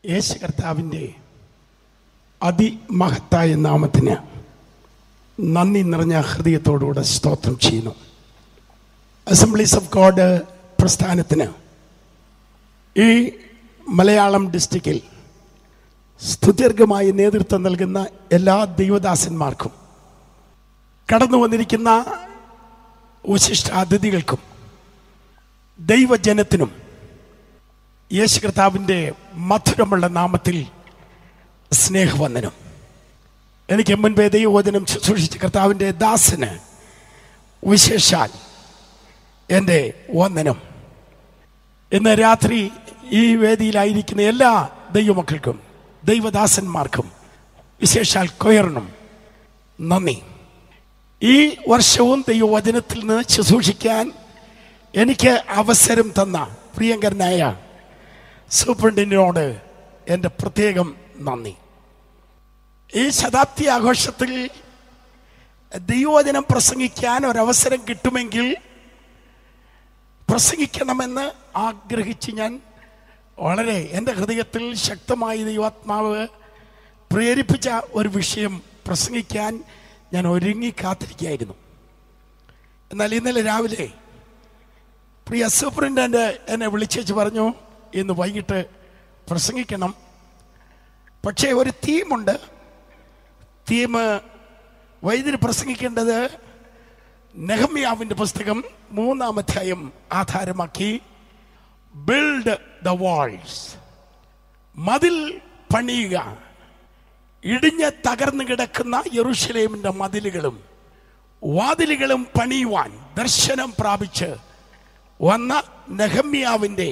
യേശു കർത്താവിൻ്റെ അതിമഹത്തായ നാമത്തിന് നന്ദി നിറഞ്ഞ ഹൃദയത്തോടുകൂടെ സ്തോത്രം ചെയ്യുന്നു അസംബ്ലീസ് ഓഫ് ഗോഡ് പ്രസ്ഥാനത്തിന് ഈ മലയാളം ഡിസ്ട്രിക്റ്റിൽ സ്തുത്യർഗമായി നേതൃത്വം നൽകുന്ന എല്ലാ ദൈവദാസന്മാർക്കും കടന്നു വന്നിരിക്കുന്ന വിശിഷ്ട അതിഥികൾക്കും ദൈവജനത്തിനും യേശു കർത്താവിൻ്റെ മധുരമുള്ള നാമത്തിൽ സ്നേഹവന്ദനം എനിക്ക് മുൻപേ ദൈവവചനം ശുശ്രൂഷിച്ച കർത്താവിൻ്റെ ദാസന് വിശേഷാൽ എൻ്റെ വന്ദനം ഇന്ന് രാത്രി ഈ വേദിയിലായിരിക്കുന്ന എല്ലാ ദൈവമക്കൾക്കും ദൈവദാസന്മാർക്കും വിശേഷാൽ കൊയറിനും നന്ദി ഈ വർഷവും ദൈവവചനത്തിൽ നിന്ന് ശുശ്രൂഷിക്കാൻ എനിക്ക് അവസരം തന്ന പ്രിയങ്കരനായ സൂപ്രണ്ടിനോട് എൻ്റെ പ്രത്യേകം നന്ദി ഈ ശതാബ്ദി ആഘോഷത്തിൽ ദൈവവചനം പ്രസംഗിക്കാൻ ഒരവസരം കിട്ടുമെങ്കിൽ പ്രസംഗിക്കണമെന്ന് ആഗ്രഹിച്ച് ഞാൻ വളരെ എൻ്റെ ഹൃദയത്തിൽ ശക്തമായി ദൈവാത്മാവ് പ്രേരിപ്പിച്ച ഒരു വിഷയം പ്രസംഗിക്കാൻ ഞാൻ ഒരുങ്ങി കാത്തിരിക്കുകയായിരുന്നു എന്നാൽ ഇന്നലെ രാവിലെ പ്രിയ സൂപ്രണ്ടൻ്റ് എന്നെ വിളിച്ചേച്ച് പറഞ്ഞു ഇന്ന് വൈകിട്ട് പ്രസംഗിക്കണം പക്ഷേ ഒരു തീമുണ്ട് തീം വൈദ്യുതി പ്രസംഗിക്കേണ്ടത് നെഹമ്യാവിൻ്റെ പുസ്തകം മൂന്നാം അധ്യായം ആധാരമാക്കി ബിൽഡ് ദ വാൾസ് മതിൽ പണിയുക ഇടിഞ്ഞ് തകർന്നു കിടക്കുന്ന യെറുഷലേമിൻ്റെ മതിലുകളും വാതിലുകളും പണിയുവാൻ ദർശനം പ്രാപിച്ച് വന്ന നെഹമ്യാവിൻ്റെ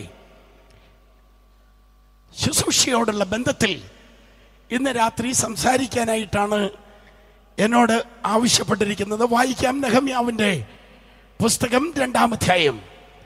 ശുശ്രൂഷയോടുള്ള ബന്ധത്തിൽ ഇന്ന് രാത്രി സംസാരിക്കാനായിട്ടാണ് എന്നോട് ആവശ്യപ്പെട്ടിരിക്കുന്നത് വായിക്കാം നെഹമ്യാവിൻ്റെ പുസ്തകം രണ്ടാമധ്യായം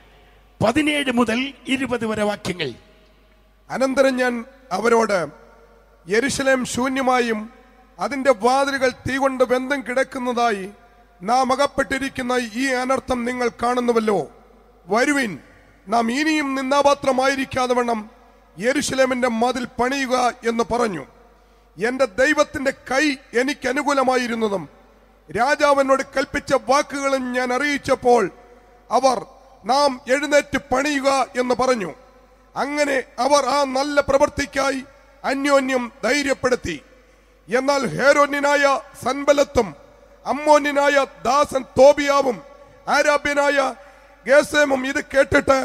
പതിനേഴ് മുതൽ ഇരുപത് വരെ വാക്യങ്ങൾ അനന്തരം ഞാൻ അവരോട് യെരുശലേം ശൂന്യമായും അതിന്റെ വാതിലുകൾ തീ കൊണ്ട് ബന്ധം കിടക്കുന്നതായി നാം അകപ്പെട്ടിരിക്കുന്ന ഈ അനർത്ഥം നിങ്ങൾ കാണുന്നുവല്ലോ വരുവിൻ നാം ഇനിയും നിന്നാപാത്രമായിരിക്കാതെ വണ്ണം യെരുശലേമിന്റെ മതിൽ പണിയുക എന്ന് പറഞ്ഞു എന്റെ ദൈവത്തിന്റെ കൈ എനിക്ക് അനുകൂലമായിരുന്നതും രാജാവിനോട് കൽപ്പിച്ച വാക്കുകളും ഞാൻ അറിയിച്ചപ്പോൾ അവർ നാം എഴുന്നേറ്റ് പണിയുക എന്ന് പറഞ്ഞു അങ്ങനെ അവർ ആ നല്ല പ്രവൃത്തിക്കായി അന്യോന്യം ധൈര്യപ്പെടുത്തി എന്നാൽ ഹേരോന്യനായ സൻബലത്തും അമ്മോന്യനായ ദാസൻ തോബിയാവും ആരാബ്യനായ ഗേസേമും ഇത് കേട്ടിട്ട്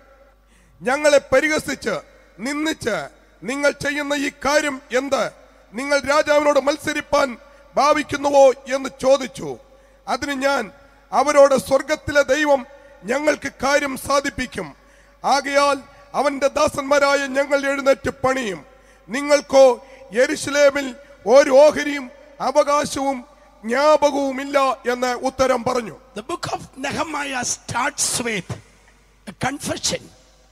ഞങ്ങളെ പരിഹസിച്ച് നിന്ദിച്ച് നിങ്ങൾ ചെയ്യുന്ന ഈ കാര്യം എന്ത് നിങ്ങൾ രാജാവിനോട് മത്സരിപ്പാൻ ഭാവിക്കുന്നുവോ എന്ന് ചോദിച്ചു അതിന് ഞാൻ അവരോട് സ്വർഗത്തിലെ ദൈവം ഞങ്ങൾക്ക് കാര്യം സാധിപ്പിക്കും ആകയാൽ അവന്റെ ദാസന്മാരായ ഞങ്ങൾ എഴുന്നേറ്റ് പണിയും നിങ്ങൾക്കോ യെരുശലേമിൽ ഒരു ഓഹരിയും അവകാശവും ജ്ഞാപകവുമില്ല എന്ന് ഉത്തരം പറഞ്ഞു The book of Nehemiah starts with a confession,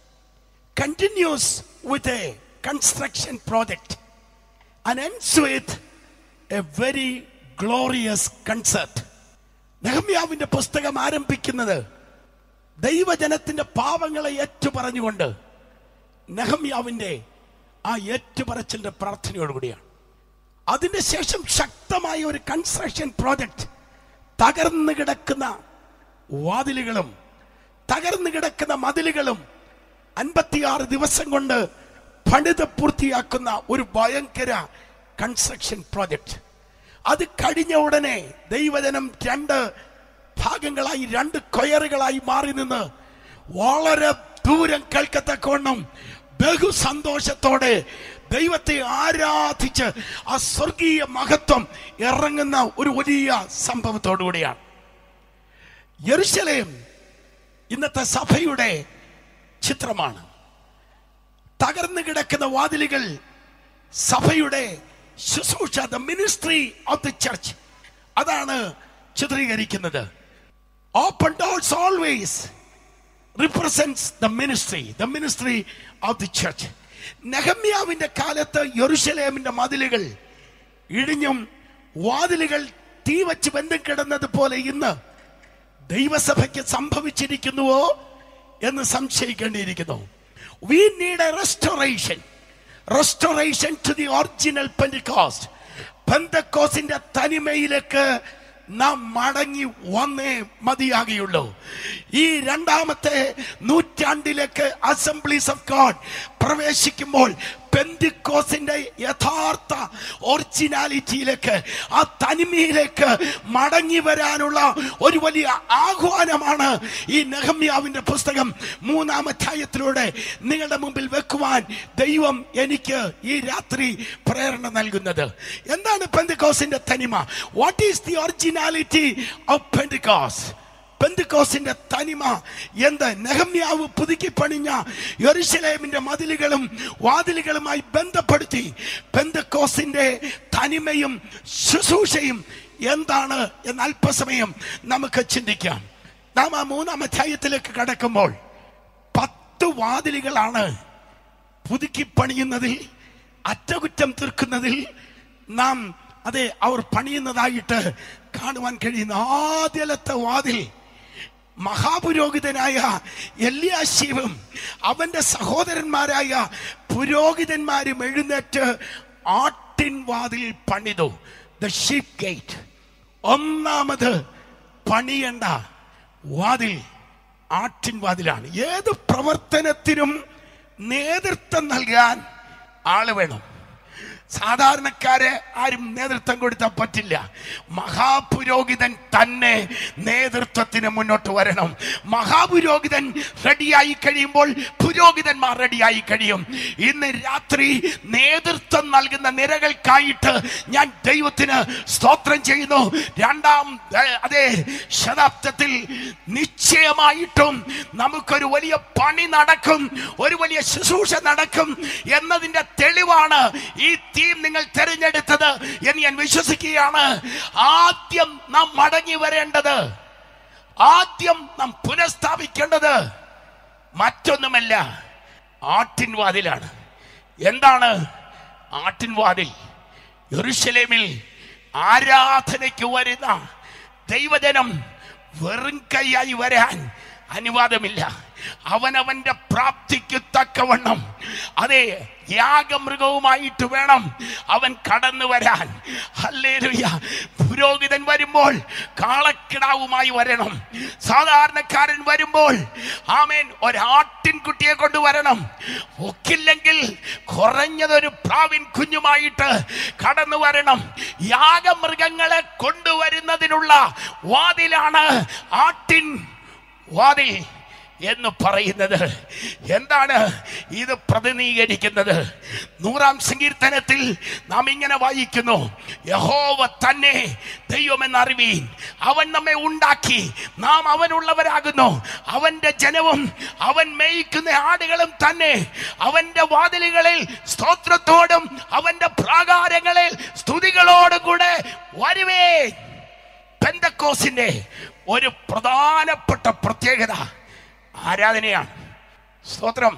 continues with a construction project, and ends with a very glorious concert. നെഹമ്യാവിന്റെ പുസ്തകം ആരംഭിക്കുന്നത് ദൈവജനത്തിന്റെ പാവങ്ങളെ ഏറ്റുപറഞ്ഞുകൊണ്ട് നെഹമ്യാവിന്റെ ആ ഏറ്റുപറച്ചിലിന്റെ പ്രാർത്ഥനയോടുകൂടിയാണ് അതിന്റെ ശേഷം ശക്തമായ ഒരു കൺസ്ട്രക്ഷൻ പ്രോജക്റ്റ് തകർന്നു കിടക്കുന്ന വാതിലുകളും തകർന്നു കിടക്കുന്ന മതിലുകളും അൻപത്തിയാറ് ദിവസം കൊണ്ട് പണിത് പൂർത്തിയാക്കുന്ന ഒരു ഭയങ്കര കൺസ്ട്രക്ഷൻ പ്രോജക്റ്റ് അത് കഴിഞ്ഞ ഉടനെ ദൈവജനം രണ്ട് ഭാഗങ്ങളായി രണ്ട് കൊയറുകളായി മാറി നിന്ന് വളരെ ദൂരം കേൾക്കത്തക്കവണ്ണം ബഹു സന്തോഷത്തോടെ ദൈവത്തെ ആരാധിച്ച് ആ സ്വർഗീയ മഹത്വം ഇറങ്ങുന്ന ഒരു വലിയ സംഭവത്തോടുകൂടിയാണ് യെരുശലേം ഇന്നത്തെ സഭയുടെ ചിത്രമാണ് തകർന്നു കിടക്കുന്ന വാതിലുകൾ സഭയുടെ ശുശ്രൂഷ the ministry of the church അതാണ് ചിത്രീകരിക്കുന്നത് open doors always represents the ministry the ministry of the church നെഹമ്യാവിന്റെ കാലത്ത് യെറുശലേമിന്റെ മതിലുകൾ ഇടിഞ്ഞും വാതിലുകൾ തീ വച്ച് ബന്ധം കിടന്നത് പോലെ ഇന്ന് ദൈവസഭയ്ക്ക് സംഭവിച്ചിരിക്കുന്നുവോ എന്ന് സംശയിക്കേണ്ടിയിരിക്കുന്നു we need a restoration restoration to the original Pentecost പെന്തക്കോസിന്റെ തനിമയിലേക്ക് നാം മടങ്ങി വന്നേ മതിയാകുള്ളൂ ഈ രണ്ടാമത്തെ നൂറ്റാണ്ടിലേക്ക് അസംബ്ലീസ് ഓഫ് ഗോഡ് പ്രവേശിക്കുമ്പോൾ പെന്തിക്കോസിന്റെ യഥാർത്ഥ ഒറിജിനാലിറ്റിയിലേക്ക് ആ തനിമയിലേക്ക് മടങ്ങി വരാനുള്ള ഒരു വലിയ ആഹ്വാനമാണ് ഈ നെഹമ്യാവിന്റെ പുസ്തകം മൂന്നാം അധ്യായത്തിലൂടെ നിങ്ങളുടെ മുമ്പിൽ വെക്കുവാൻ ദൈവം എനിക്ക് ഈ രാത്രി പ്രേരണ നൽകുന്നത് എന്താണ് പെന്തിക്കോസിന്റെ തനിമ what is the originality of Pentecost പെന്തിക്കോസിന്റെ തനിമ എന്ത് നെഹമ്യാവ് പുതുക്കി പണിഞ്ഞ യെരുശലേമിന്റെ മതിലുകളും വാതിലുകളുമായി ബന്ധപ്പെടുത്തി പെന്തക്കോസിന്റെ തനിമയും ശുശ്രൂഷയും എന്താണ് എന്ന് അല്പസമയം നമുക്ക് ചിന്തിക്കാം നാം ആ മൂന്നാം അധ്യായത്തിലേക്ക് കടക്കുമ്പോൾ പത്ത് വാതിലുകളാണ് പുതുക്കി പണിയുന്നതിൽ അറ്റകുറ്റം തീർക്കുന്നതിൽ നാം അതെ അവർ പണിയുന്നതായിട്ട് കാണുവാൻ കഴിയുന്ന ആദ്യലത്തെ വാതിൽ മഹാപുരോഹിതനായ എല്ലിയാശീവും അവന്റെ സഹോദരന്മാരായ പുരോഹിതന്മാരും എഴുന്നേറ്റ് ആട്ടിൻ വാതിൽ പണിതു ദ ഷീപ്പ് ഗേറ്റ് ഒന്നാമത് പണിയേണ്ട വാതിൽ ആട്ടിൻ വാതിലാണ് ഏത് പ്രവർത്തനത്തിനും നേതൃത്വം നൽകാൻ ആള് വേണം സാധാരണക്കാരെ ആരും നേതൃത്വം കൊടുത്താൽ പറ്റില്ല മഹാപുരോഹിതൻ തന്നെ നേതൃത്വത്തിന് മുന്നോട്ട് വരണം മഹാപുരോഹിതൻ റെഡിയായി കഴിയുമ്പോൾ പുരോഹിതന്മാർ റെഡിയായി കഴിയും ഇന്ന് രാത്രി നേതൃത്വം നൽകുന്ന നിരകൾക്കായിട്ട് ഞാൻ ദൈവത്തിന് സ്തോത്രം ചെയ്യുന്നു രണ്ടാം ഏ, അതെ ശതാബ്ദത്തിൽ നിശ്ചയമായിട്ടും നമുക്കൊരു വലിയ പണി നടക്കും ഒരു വലിയ ശുശ്രൂഷ നടക്കും എന്നതിന്റെ തെളിവാണ് ഈ തീം നിങ്ങൾ തിരഞ്ഞെടുത്തത് എന്ന് ഞാൻ വിശ്വസിക്കുകയാണ് ആദ്യം നാം മടങ്ങി വരേണ്ടത് ആദ്യം നാം പുനഃസ്ഥാപിക്കേണ്ടത് മറ്റൊന്നുമല്ല ആട്ടിൻവാതിലാണ് എന്താണ് ആട്ടിൻവാതിൽ യെരൂശലേമിൽ ആരാധനയ്ക്ക് വരുന്ന ദൈവജനം വെറും കൈയായി വരാൻ അനുവാദമില്ല അവനവന്റെ പ്രാപ്തിക്ക് തക്കവണ്ണം അതെ യാഗമൃഗവുമായിട്ട് വേണം അവൻ കടന്നു വരാൻ ഹല്ലേലൂയ പുരോഹിതൻ വരുമ്പോൾ കാളക്കിടാവുമായി വരണം സാധാരണക്കാരൻ വരുമ്പോൾ ആമേൻ ഒരാട്ടിൻകുട്ടിയെ കൊണ്ടുവരണം ഒക്കില്ലെങ്കിൽ കുറഞ്ഞതൊരു പ്രാവിൻ കുഞ്ഞുമായിട്ട് കടന്നു വരണം യാഗമൃഗങ്ങളെ കൊണ്ടുവരുന്നതിനുള്ള വാതിലാണ് ആട്ടിൻ വാതിൽ എന്ന് പറയുന്നത് എന്താണ് ഇത് പ്രതിനിധീകരിക്കുന്നത് നൂറാം സങ്കീർത്തനത്തിൽ നാം ഇങ്ങനെ വായിക്കുന്നു യഹോവ തന്നെ ദൈവമെന്ന് അറിവീൻ അവൻ നമ്മെ ഉണ്ടാക്കി നാം അവനുള്ളവരാകുന്നു അവന്റെ ജനവും അവൻ മേയിക്കുന്ന ആടുകളും തന്നെ അവന്റെ വാതിലുകളിൽ സ്തോത്രത്തോടും അവന്റെ പ്രാകാരങ്ങളിൽ സ്തുതികളോടും കൂടെ വരുവേ പെന്തക്കോസിന്റെ ഒരു പ്രധാനപ്പെട്ട പ്രത്യേകത ആരാധനയാണ് സ്തോത്രം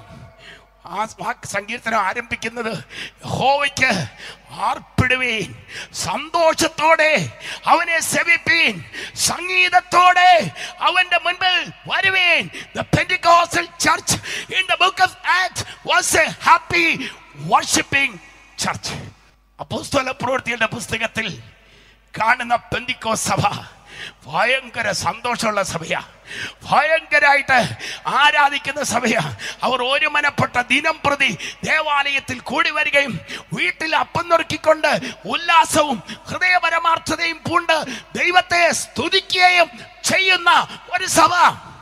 ആ വാക്ക് സങ്കീർത്തനം ആരംഭിക്കുന്നത് യഹോവയ്ക്ക് ആർപ്പിടുവീൻ സന്തോഷത്തോടെ അവനെ സെവിപ്പീൻ സംഗീതത്തോടെ അവന്റെ മുൻപിൽ വരുവീൻ the Pentecostal church in the book of Acts was a happy worshipping church അപ്പോസ്തല പ്രവൃത്തിയുടെ പുസ്തകത്തിൽ കാണുന്ന പെന്തിക്കോ സഭ ഭയങ്കര സന്തോഷമുള്ള സഭയാ ഭയങ്കരായിട്ട് ആരാധിക്കുന്ന സഭയാ അവർ ഒരു മനപ്പെട്ട ദിനം പ്രതി ദേവാലയത്തിൽ കൂടി വരികയും വീട്ടിൽ അപ്പം നുറുക്കിക്കൊണ്ട് ഉല്ലാസവും ഹൃദയപരമാർത്ഥതയും പൂണ്ട് ദൈവത്തെ സ്തുതിക്കുകയും ചെയ്യുന്ന ഒരു സഭ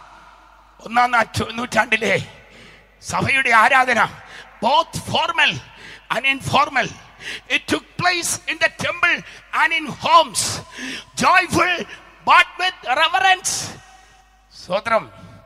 ഒന്നാം നാ- നൂറ്റാണ്ടിലെ സഭയുടെ ആരാധന both formal and informal It took place in the temple and in homes. Joyful but with reverence. സ്വതന്ത്രം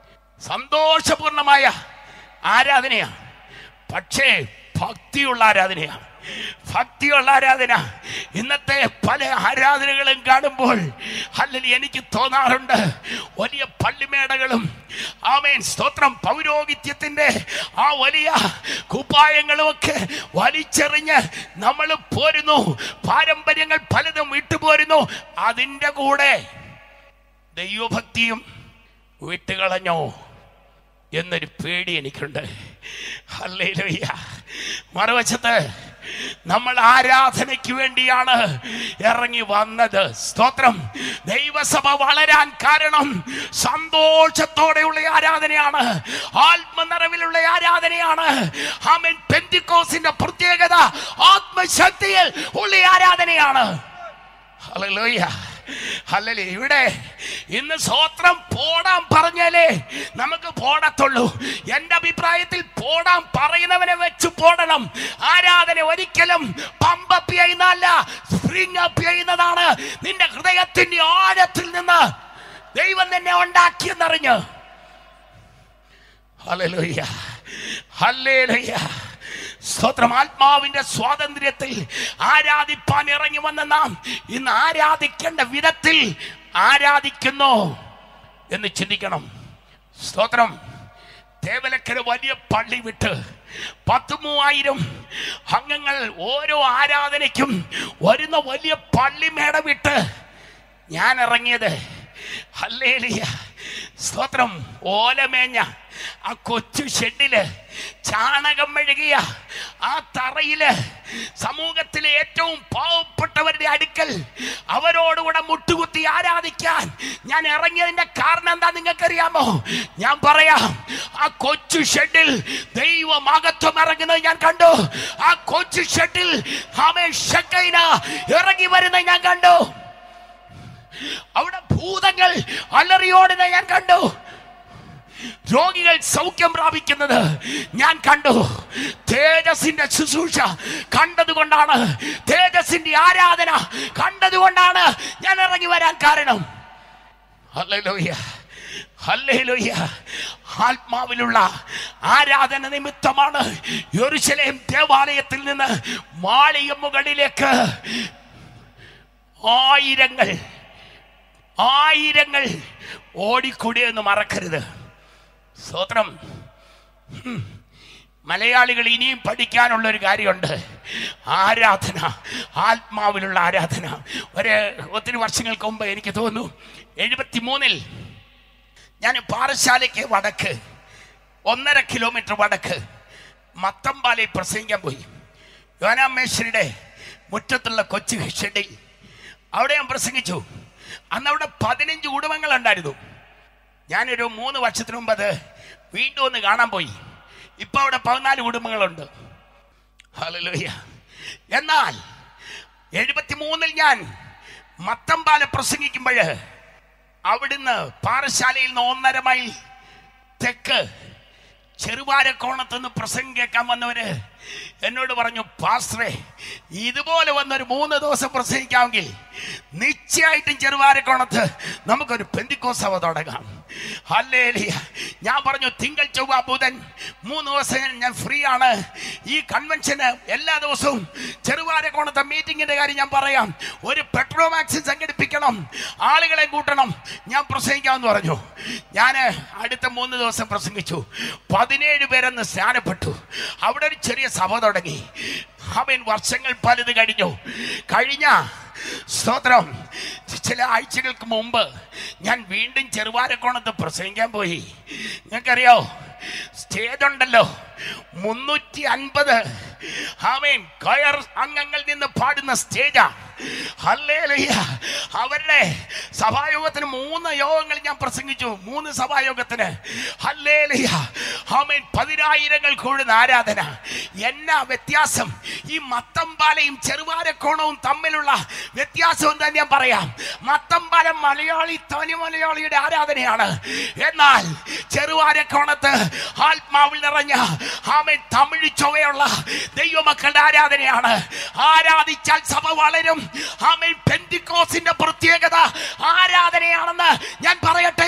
സന്തോഷപൂർണമായ ആരാധനയാണ് പക്ഷേ ഭക്തിയുള്ള ആരാധനയാണ് ഭക്തിയുള്ള ആരാധന ഇന്നത്തെ പല ആരാധനകളും കാണുമ്പോൾ അല്ലെങ്കിൽ എനിക്ക് തോന്നാറുണ്ട് വലിയ പള്ളിമേടകളും ആമേൻ സ്തോത്രം പൗരോഹിത്യത്തിന്റെ ആ വലിയ കുപ്പായങ്ങളും ഒക്കെ വലിച്ചെറിഞ്ഞ് നമ്മൾ പോരുന്നു പാരമ്പര്യങ്ങൾ പലതും വിട്ടുപോരുന്നു അതിൻ്റെ കൂടെ ദൈവഭക്തിയും വിട്ടുകളഞ്ഞോ എന്നൊരു പേടി എനിക്കുണ്ട് ഹല്ലേലൂയ മറുവശത്ത് നമ്മൾ ആരാധനയ്ക്ക് വേണ്ടിയാണ് ഇറങ്ങി വന്നത് സ്തോത്രം ദൈവസഭ വളരാൻ കാരണം സന്തോഷത്തോടെയുള്ള ആരാധനയാണ് ആത്മനിറവിലുള്ള ആരാധനയാണ് ആമേൻ പെന്തിക്കോസിന്റെ പ്രത്യേകത ആത്മശക്തിയിൽ ഉള്ള ആരാധനയാണ് ഹല്ലേലൂയ ഹല്ലേലൂയ ഇവിടെ ഇന്ന് സ്വോത്രം പോടാൻ പറഞ്ഞാലേ നമുക്ക് പോടത്തുള്ളൂ എന്റെ അഭിപ്രായത്തിൽ പോടാൻ പറയുന്നവനെ വെച്ച് പോടണം ആരാധന ഒരിക്കലും പമ്പപ്പ് ചെയ്യുന്നതല്ല സ്പ്രിങ് അപ്പ് ചെയ്യുന്നതാണ് നിന്റെ ഹൃദയത്തിന്റെ ആഴത്തിൽ നിന്ന് ദൈവം നിന്നെ ഉണ്ടാക്കിയെന്നറിഞ്ഞ് ഹല്ലേലൂയ ഹല്ലേലൂയ സ്തോത്രം ആത്മാവിന്റെ സ്വാതന്ത്ര്യത്തിൽ ആരാധിപ്പാൻ ഇറങ്ങി വന്ന നാം ഇന്ന് ആരാധിക്കേണ്ട വിധത്തിൽ ആരാധിക്കുന്നു എന്ന് ചിന്തിക്കണം സ്തോത്രം തേവലക്കര വലിയ പള്ളി വിട്ട് പത്ത് മൂവായിരം അംഗങ്ങൾ ഓരോ ആരാധനയ്ക്കും വരുന്ന വലിയ പള്ളിമേട വിട്ട് ഞാൻ ഇറങ്ങിയത് ഹല്ലേലിയ സ്തോത്രം ഓലമേഞ്ഞ ആ കൊച്ചു ഷെഡില് ചാണകം മെഴുകിയ ആ തറയില് സമൂഹത്തിലെ ഏറ്റവും പാവപ്പെട്ടവരുടെ അടുക്കൽ അവരോടുകൂടെ മുട്ടുകുത്തി ആരാധിക്കാൻ ഞാൻ ഇറങ്ങിയതിന്റെ കാരണം എന്താ നിങ്ങൾക്കറിയാമോ ഞാൻ പറയാം ആ കൊച്ചു ഷെഡിൽ ദൈവമഹത്വം ഇറങ്ങുന്നത് ഞാൻ കണ്ടു ആ കൊച്ചു ഷെഡിൽ ആമേ ഷക്കൈന ഇറങ്ങി വരുന്നത് ഞാൻ കണ്ടു അവിടെ ഭൂതങ്ങൾ അലറിയോടുന്നത് ഞാൻ കണ്ടു രോഗികൾ സൗഖ്യം പ്രാപിക്കുന്നത് ഞാൻ കണ്ടു തേജസിന്റെ ശുശ്രൂഷ കണ്ടതുകൊണ്ടാണ് തേജസിന്റെ ആരാധന കണ്ടതുകൊണ്ടാണ് ഞാൻ ഇറങ്ങി വരാൻ കാരണം ഹല്ലേലൂയ ഹല്ലേലൂയ ആത്മാവിലുള്ള ആരാധന നിമിത്തമാണ് യെരൂശലേം ദേവാലയത്തിൽ നിന്ന് മാളിക മുകളിലേക്ക് ആയിരങ്ങൾ ആയിരങ്ങൾ ഓടിക്കൂടിയെന്ന് മറക്കരുത് സ്തോത്രം ഹും. മലയാളികൾ ഇനിയും പഠിക്കാനുള്ള ഒരു കാര്യമുണ്ട് ആരാധന ആത്മാവിലുള്ള ആരാധന ഒരു ഒത്തിരി വർഷങ്ങൾക്ക് മുമ്പ് എനിക്ക് തോന്നുന്നു എഴുപത്തി മൂന്നിൽ ഞാൻ പാറശാലയ്ക്ക് വടക്ക് ഒന്നര കിലോമീറ്റർ വടക്ക് മത്തമ്പാലയിൽ പ്രസംഗിക്കാൻ പോയി യോനാമേശ്വരിയുടെ മുറ്റത്തുള്ള കൊച്ചു ഷെഡിൽ അവിടെ ഞാൻ പ്രസംഗിച്ചു അന്ന് അവിടെ പതിനഞ്ച് കുടുംബങ്ങൾ ഉണ്ടായിരുന്നു ഞാനൊരു മൂന്ന് വർഷത്തിന് മുമ്പ് അത് വീണ്ടും ഒന്ന് കാണാൻ പോയി ഇപ്പൊ അവിടെ പതിനാല് കുടുംബങ്ങളുണ്ട് ഹല്ലേലൂയ എന്നാൽ എഴുപത്തി മൂന്നിൽ ഞാൻ മത്തമ്പാല പ്രസംഗിക്കുമ്പോൾ അവിടുന്ന് പാറശാലയിൽ നിന്ന് ഒന്നര മൈൽ തെക്ക് ചെറുവാരക്കോണത്ത് നിന്ന് പ്രസംഗം കേൾക്കാൻ വന്നവര് എന്നോട് പറഞ്ഞു പാസ്റ്ററെ ഇതുപോലെ വന്നൊരു മൂന്ന് ദിവസം പ്രസംഗിക്കാമെങ്കിൽ നിശ്ചയമായിട്ടും ചെറുവാരക്കോണത്ത് നമുക്കൊരു പെന്തിക്കോസഭ തുടങ്ങാം ഹല്ലേലൂയ ഞാൻ പറഞ്ഞു തിങ്കൾ ചൊവ്വ ബുധൻ മൂന്ന് ദിവസം ഞാൻ ഫ്രീ ആണ് ഈ കൺവെൻഷന് എല്ലാ ദിവസവും ചെറുവാരക്കോണത്തെ മീറ്റിംഗിന്റെ കാര്യം ഞാൻ പറയാം ഒരു പെട്രോ മാക്സിൻ സംഘടിപ്പിക്കണം ആളുകളെ കൂട്ടണം ഞാൻ പ്രസംഗിക്കാമെന്ന് പറഞ്ഞു ഞാൻ അടുത്ത മൂന്ന് ദിവസം പ്രസംഗിച്ചു പതിനേഴ് പേരെന്ന് സ്നാനപ്പെട്ടു അവിടെ ഒരു ചെറിയ സഭ തുടങ്ങി അവൻ വർഷങ്ങൾ പലത് കഴിഞ്ഞു കഴിഞ്ഞ സ്തോത്രം ചില ആഴ്ചകൾക്ക് മുമ്പ് ഞാൻ വീണ്ടും ചെറുവാരക്കോണത്ത് പ്രസംഗിക്കാൻ പോയി നിങ്ങൾക്കറിയോ സ്റ്റേജ് ഉണ്ടല്ലോ മുന്നൂറ്റി അൻപത് ആമേൻ കയർ അംഗങ്ങൾ നിന്ന് പാടുന്ന സ്റ്റേജാ ഹല്ലേലൂയ അവരുടെ സഭായോഗത്തിന് മൂന്ന് യോഗങ്ങൾ ഞാൻ പ്രസംഗിച്ചു മൂന്ന് സഭായോഗത്തിന് ഹല്ലേലൂയ ആമേൻ പതിനായിരങ്ങൾ കൂടുന്ന ആരാധന എന്നാ വ്യത്യാസം ഈ മത്തമ്പാലയും ചെറുവാരക്കോണവും തമ്മിലുള്ള വ്യത്യാസം എന്താ ഞാൻ പറയാം മത്തമ്പാലം മലയാളി തനി മലയാളിയുടെ ആരാധനയാണ് എന്നാൽ ചെറുവാരക്കോണത്ത് ആത്മാവിൽ നിറഞ്ഞ ആമേൻ തമിഴ് ചൊവ്വയുള്ള ദൈവമക്കളുടെ ആരാധനയാണ് ആരാധിച്ചാൽ സഭ വളരും ആമേൻ പെന്തിക്കോസിന്റെ പ്രത്യേകത ആരാധനയാണെന്ന് ഞാൻ പറയട്ടെ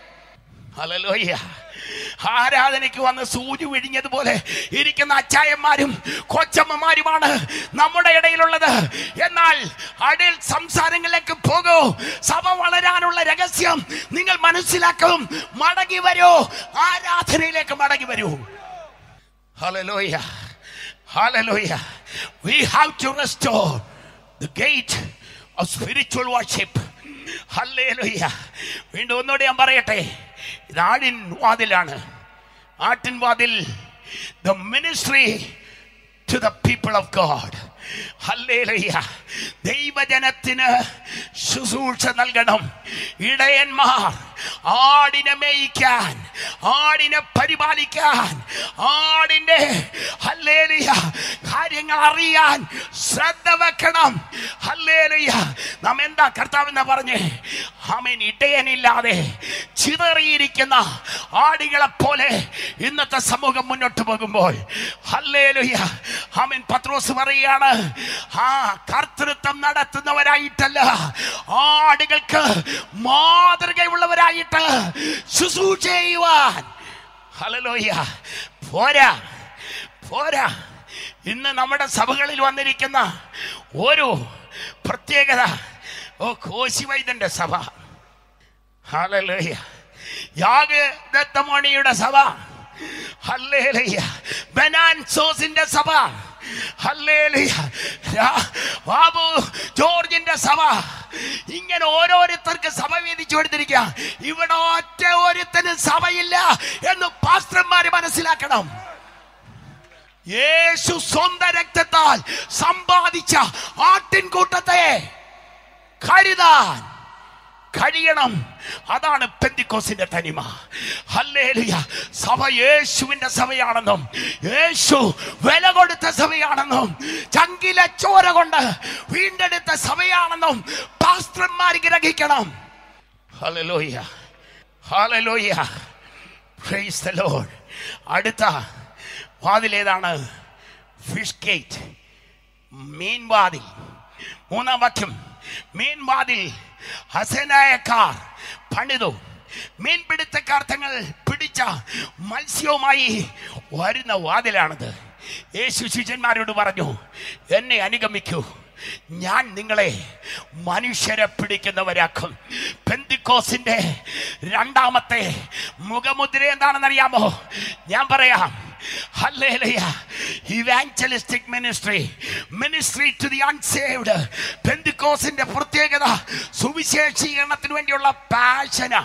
ഹല്ലേലൂയ ആരാധനയ്ക്ക് വന്ന് സൂചി വിഴിഞ്ഞതുപോലെ ഇരിക്കുന്ന അച്ചായന്മാരും കൊച്ചമ്മമാരുമാണ് നമ്മുടെ ഇടയിലുള്ളത് എന്നാൽ അടിൽ സംസാരങ്ങളിലേക്ക് പോകൂ സഭ വളരാനുള്ള രഹസ്യം നിങ്ങൾ മനസ്സിലാക്കും മടങ്ങി വരൂ ആരാധനയിലേക്ക് മടങ്ങി വരൂ Hallelujah. Hallelujah. We have to restore the gate of spiritual worship. Hallelujah. വീണ്ടും ഒന്നുകൂടി ഞാൻ പറയട്ടെ ഇത് ആടിൻ വാതിലാണ് ആട്ടിൻവാതിൽ the ministry to the people of God ഹല്ലേലൂയ ദൈവജനത്തിന് ശുശ്രൂഷ നൽകണം ഇടയന്മാർ ആടിനെ മേയിക്കാൻ ആടിനെ പരിപാലിക്കാൻ ആടിന്റെ ഹല്ലേലൂയ കാര്യങ്ങൾ അറിയാൻ ശ്രദ്ധ വെക്കണം ഹല്ലേലൂയ നാം എന്താ കർത്താവെന്ന് പറഞ്ഞ് ആമേൻ ഇടയനില്ലാതെ ചിതറിയിരിക്കുന്ന ആടുകളെ പോലെ ഇന്നത്തെ സമൂഹം മുന്നോട്ട് പോകുമ്പോൾ ഹല്ലേലൂയ ആമേൻ പത്രോസ് പറയുകയാണ് ആ കർത്തൃത്വം നടത്തുന്നവരായിട്ടല്ല ആടുകൾക്ക് മാതൃകയുള്ളവരായിട്ട് ശുശ്രൂഷ ചെയ്യുവാൻ ഹല്ലേലൂയ പോരാ പോരാ ഇന്ന് നമ്മുടെ സഭകളിൽ വന്നിരിക്കുന്ന ഒരു പ്രത്യേകത ഓ കോശിവൈദ്യന്റെ സഭ ഹല്ലേലൂയ യാഗദത്തമണിയുടെ സഭ ഹല്ലേലൂയ ബനാൻസോസിന്റെ സഭ ഹല്ലേലൂയ രാ- ബാബു ജോർജിന്റെ സഭ ഇങ്ങനെ ഓരോരുത്തർക്ക് സഭ വീതിച്ചു കൊടുത്തിരിക്കുക ഇവിടെ ഒറ്റ ഒരുത്തന് സഭയില്ല എന്ന് പാസ്റ്റർമാര് മനസ്സിലാക്കണം യേശു സ്വന്തം രക്തത്താൽ സമ്പാദിച്ച ആട്ടിൻകൂട്ടത്തെ കരുതാൻ കഴിയണം അതാണ് പെന്തിക്കോസിന്റെ തനിമ ഹല്ലേലൂയ സഭ യേശുവിന്റെ സഭയാണെന്നും യേശു വില കൊടുത്ത സഭയാണെന്നും ചങ്കിലെ ചോര കൊണ്ട് വീണ്ടെടുത്ത സഭയാണെന്നും പാസ്റ്റർമാർ ഗ്രഹിക്കണം ഹല്ലേലൂയ ഹല്ലേലൂയ പ്രൈസ് ദ ലോർഡ് അടുത്ത വാതിലേതാണ് ഫിഷ് ഗേറ്റ് മീൻ വാതിൽ മൂന്നാം വാക്യം മീൻ വാതിൽ ഹസനായക്കാർ പണിതു മീൻപിടുത്തക്കാർ തങ്ങൾ പിടിച്ച മത്സ്യവുമായി വരുന്ന വാതിലാണത് യേശു ശിഷ്യന്മാരോട് പറഞ്ഞു എന്നെ അനുഗമിക്കൂ ഞാൻ നിങ്ങളെ മനുഷ്യരെ പിടിക്കുന്നവരാക്കും പെന്തിക്കോസിന്റെ രണ്ടാമത്തെ മുഖമുദ്ര എന്താണെന്ന് അറിയാമോ ഞാൻ പറയാം Hallelujah. Evangelistic ministry. Ministry to the unsaved. പെന്തിക്കോസിന്റെ പ്രത്യേകത സുവിശേഷീകരണത്തിന് വേണ്ടിയുള്ള പാഷന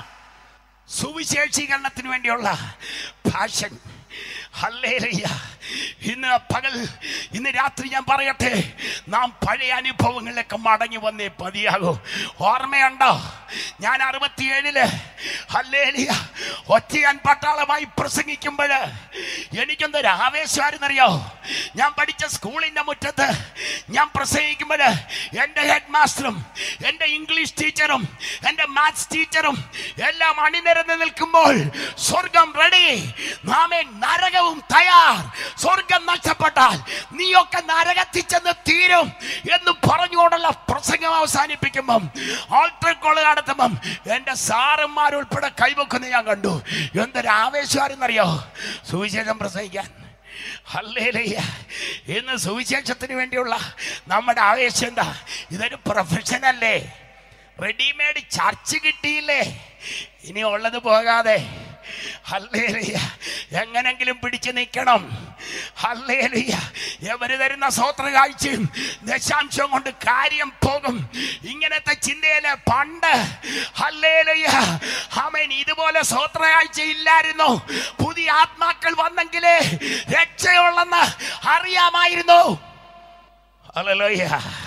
സുവിശേഷീകരണത്തിന് വേണ്ടിയുള്ള പാഷൻ ഹല്ലേലൂയ ഇന്ന് പകൽ ഇന്ന് രാത്രി ഞാൻ പറയട്ടെ നാം പഴയ അനുഭവങ്ങളിലേക്ക് മടങ്ങി വന്നേ മതിയാകൂ ഓർമ്മയുണ്ടോ ഞാൻ അറുപത്തിയേഴില് ഹല്ലേലിയ ഒറ്റയാൻ പട്ടാളമായി പ്രസംഗിക്കുമ്പോൾ എനിക്കെന്തൊരു ആവേശമായിരുന്നറിയോ ഞാൻ പഠിച്ച സ്കൂളിന്റെ മുറ്റത്ത് ഞാൻ പ്രസംഗിക്കുമ്പോൾ എൻ്റെ ഹെഡ് മാസ്റ്ററും എൻ്റെ ഇംഗ്ലീഷ് ടീച്ചറും എൻ്റെ മാത്സ് ടീച്ചറും എല്ലാം അണിനിരന്ന് നിൽക്കുമ്പോൾ സ്വർഗം റെഡി നാമേ നരകവും തയ്യാർ സ്വർഗം നഷ്ടപ്പെട്ടാൽ നീയൊക്കെ നരകത്തിൽ ചെന്ന് തീരും എന്ന് പറഞ്ഞുകൊണ്ടുള്ള പ്രസംഗം അവസാനിപ്പിക്കുമ്പം ആൾട്ടർ കോള് നടത്തുമ്പം എൻ്റെ സാറന്മാരുൾപ്പെടെ കൈവക്കുന്ന ഞാൻ കണ്ടു എന്തൊരു ആവേശമായിരുന്നറിയോ സുവിശേഷം പ്രസംഗിക്കാൻ ഹല്ലേലൂയ ഇന്ന് സുവിശേഷത്തിന് വേണ്ടിയുള്ള നമ്മുടെ ആവേശം എന്താ ഇതൊരു പ്രൊഫഷൻ അല്ലേ റെഡിമെയ്ഡ് ചർച്ച് കിട്ടിയില്ലേ ഇനി ഉള്ളത് പോകാതെ ഹല്ലേലൂയ എങ്ങനെങ്കിലും പിടിച്ചു നിൽക്കണം ഹല്ലേലൂയ എവര് തരുന്ന സ്വോത്ര കാഴ്ചയും ദശാംശം കൊണ്ട് കാര്യം പോകും ഇങ്ങനത്തെ ചിന്തയില് പണ്ട് ഹല്ലേലൂയ ആമേൻ ഇതുപോലെ സ്വോത്ര കാഴ്ച ഇല്ലായിരുന്നു പുതിയ ആത്മാക്കൾ വന്നെങ്കിലേ രക്ഷയുള്ളെന്ന് അറിയാമായിരുന്നു ഹല്ലേലൂയ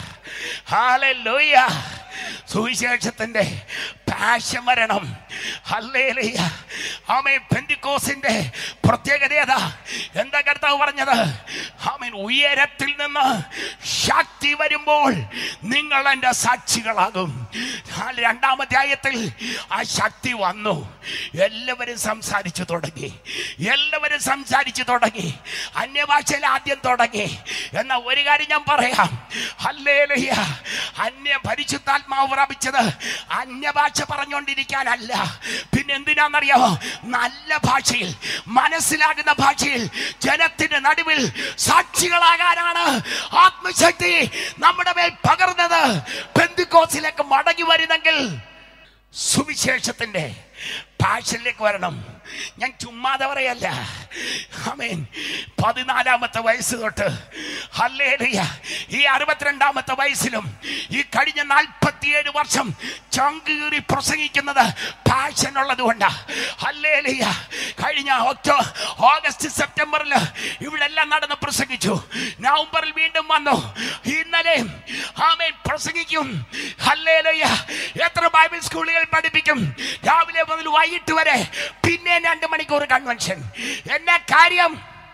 ഹല്ലേലൂയ സുവിശേഷത്തിന്റെ പാശം വരണം ഹല്ലേലൂയ ആമേൻ പെന്തിക്കോസിന്റെ പ്രത്യേകത ഏതാ എന്താ കർത്താവ് പറഞ്ഞത് ആമേൻ ഉയരത്തിൽ നിന്ന് ശക്തി വരുമ്പോൾ നിങ്ങൾ എൻ്റെ സാക്ഷികളാകും ആ രണ്ടാമത്തെ ആയത്തിൽ ആ ശക്തി വന്നു എല്ലാവരും സംസാരിച്ചു തുടങ്ങി എല്ലാവരും സംസാരിച്ചു തുടങ്ങി അന്യഭാഷയിൽ ആദ്യം തുടങ്ങി എന്ന ഒരു കാര്യം ഞാൻ പറയാം ഹല്ലേലൂയ അന്യ പരിശുദ്ധാത്മാവ് പ്രാപിച്ചത് അന്യഭാഷ പറഞ്ഞുകൊണ്ടിരിക്കാനല്ല പിന്നെ എന്തിനാണെന്നറിയാമോ നല്ല ഭാഷയിൽ മനസ്സിലാകുന്ന ഭാഷയിൽ ജനത്തിന്റെ നടുവിൽ സാക്ഷികളാകാനാണ് ആത്മശക്തി നമ്മുടെ മേൽ പകർന്നത് പെന്തിക്കോസിലേക്ക് മടങ്ങി വരുന്നെങ്കിൽ സുവിശേഷത്തിന്റെ പാഷനിലേക്ക് വരണം ഞാൻ ചുമ്മാതെ പറയല്ല ആമേൻ പതിനാലാമത്തെ വയസ്സ് തൊട്ട് ഹല്ലേലൂയ ഈ അറുപത്തിരണ്ടാമത്തെ വയസ്സിലും ഈ കഴിഞ്ഞ നാൽപ്പത്തിയേഴ് വർഷം ചങ്കീറി പ്രസംഗിക്കുന്നത് പാഷൻ ഉള്ളത് കൊണ്ടാ ഹല്ലേലൂയ കഴിഞ്ഞ ഒക്ടോ ഓഗസ്റ്റ് സെപ്റ്റംബറിൽ ഇവിടെ എല്ലാം നടന്ന് പ്രസംഗിച്ചു നവംബറിൽ വീണ്ടും വന്നു ഇന്നലെ ആമേൻ പ്രസംഗിക്കും ഹല്ലേലൂയ എത്ര ബൈബിൾ സ്കൂളുകൾ പഠിപ്പിക്കും രാവിലെ മുതൽ വൈകിട്ട് വരെ പിന്നെ രണ്ട് മണിക്കൂർ കൺവെൻഷൻ എന്നെ കാര്യം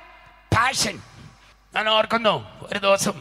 പാഷൻ ഞാൻ ഓർക്കുന്നു ഒരു ദിവസം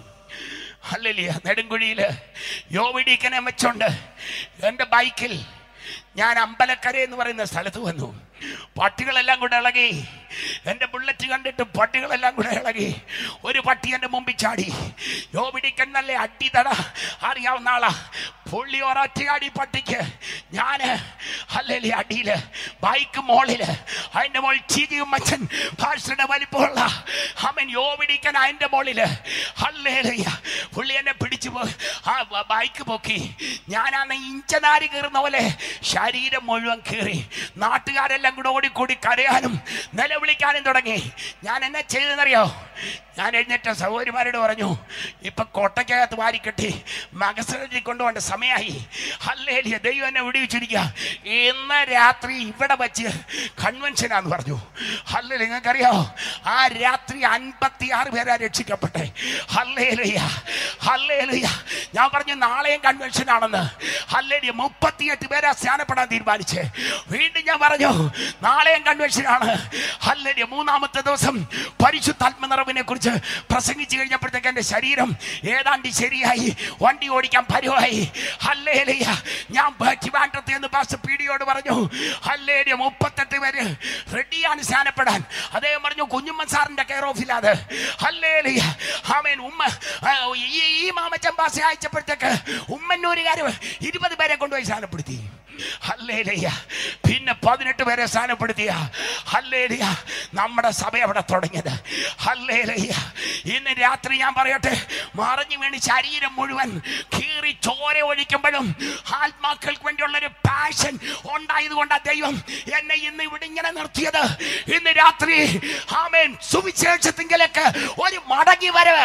അല്ലല്ല നെടുങ്കുഴിയിൽ യോവിടീക്കനെ വെച്ചോണ്ട് എൻ്റെ ബൈക്കിൽ ഞാൻ അമ്പലക്കര എന്ന് പറയുന്ന സ്ഥലത്ത് വന്നു പട്ടികളെല്ലാം കൂടെ ഇളകി എൻ്റെ ബുള്ളറ്റ് കണ്ടിട്ട് പട്ടികളെല്ലാം കൂടെ ഇളകി ഒരു പട്ടി എൻ്റെ മുമ്പിൽ ചാടി യോപിടിക്കൻ നല്ല അടി തട അറിയാവുന്ന ആളാ പുള്ളി ഒരൊറ്റയാടി പട്ടിക്ക് ഞാൻ അല്ലേ അടിയില് ബൈക്ക് മോളില് അതിൻ്റെ മോൾ ചീതിയും മച്ചൻ ഭാഷയുടെ വലിപ്പമുള്ള അവൻ യോപിടിക്കൻ അതിൻ്റെ മോളില് അല്ലേലയ്യ പുള്ളി എന്നെ പിടിച്ചു പോ ആ ബ- ബൈക്ക് പൊക്കി ഞാനാണ് ഇഞ്ചനാരി കീറുന്ന പോലെ ശരീരം മുഴുവൻ കീറി നാട്ടുകാരെല്ലാം കൂടെ ഓടിക്കൂടി കരയാനും നിലവിളിക്കാനും തുടങ്ങി ഞാൻ എന്നെ ചെയ്തെന്നറിയോ ഞാൻ എഴുന്നേറ്റ സഹോദരിമാരോട് പറഞ്ഞു ഇപ്പൊ കോട്ടയ്ക്കകത്ത് വാരിക്കെട്ടി മകസരത്തിൽ കൊണ്ടുപോകേണ്ട സമയമായി അല്ലേലിയ ദൈവം എന്നെ വിടിവിച്ചിരിക്കുക ഇന്ന് രാത്രി ഇവിടെ വച്ച് കൺവെൻഷനാന്ന് പറഞ്ഞു അല്ലേ നിങ്ങൾക്കറിയോ ആ രാത്രി അൻപത്തി ആറ് പേരാ രക്ഷിക്കപ്പെട്ടെ ഹല്ലേലൂയ ഹല്ലേലൂയ ഞാൻ പറഞ്ഞു നാളെയും കൺവെൻഷൻ ആണെന്ന് ഹല്ലേലൂയ മുപ്പത്തിയെട്ട് പേരാ സ്നാനപ്പെടാൻ തീരുമാനിച്ച് വീണ്ടും ഞാൻ പറഞ്ഞു നാളെയും കൺവെൻഷൻ ആണ് ഹല്ലേലൂയ മൂന്നാമത്തെ ദിവസം പരിശുദ്ധാത്മ നിറവിനെ കുറിച്ച് പ്രസംഗിച്ചു കഴിഞ്ഞപ്പോഴത്തേക്ക് എൻ്റെ ശരീരം ഏതാണ്ട് ശരിയായി വണ്ടി ഓടിക്കാൻ പരുവായി ഹല്ലേലൂയ ഞാൻ ട്രിവാൻഡ്രത്തിൽ നിന്ന് പാസ്റ്റർ പീഡിയോട് പറഞ്ഞു ഹല്ലേലൂയ മുപ്പത്തെട്ട് പേര് റെഡിയാണ് സ്നാനപ്പെടാൻ അദ്ദേഹം പറഞ്ഞു കുഞ്ഞുമ്മൻ സാറിന്റെ കെയർ ഓഫിലാണ് ഹല്ലേലൂയ ആമേൻ ഉമ്മ ആ, ഈ ഈ മാമച്ചൻ പാസ അയച്ചപ്പോഴത്തേക്ക് ഉമ്മന്നൂരുകാർ ഇരുപത് പേരെ കൊണ്ടുപോയി സ്നാനപ്പെടുത്തി ഹല്ലേലൂയ പിന്നെ പതിനെട്ട് പേരെ സ്ഥാനപ്പെടുത്തിയ ഹല്ലേലൂയ നമ്മുടെ സഭ അവിടെ തുടങ്ങിയത് ഹല്ലേലൂയ ഇന്ന് രാത്രി ഞാൻ പറയട്ടെ മറിഞ്ഞു വീണ് ശരീരം മുഴുവൻ കീറി ചോര ഒഴിക്കുമ്പോഴും ആത്മാക്കൾക്ക് വേണ്ടിയുള്ള ഒരു പാഷൻ ഉണ്ടായത് കൊണ്ടാ ദൈവം എന്നെ ഇന്ന് ഇവിടെ ഇങ്ങനെ നിർത്തിയത് ഇന്ന് രാത്രി ആമേൻ സുവിശേഷത്തിങ്കിലേക്ക് ഒരു മടങ്ങി വരവ്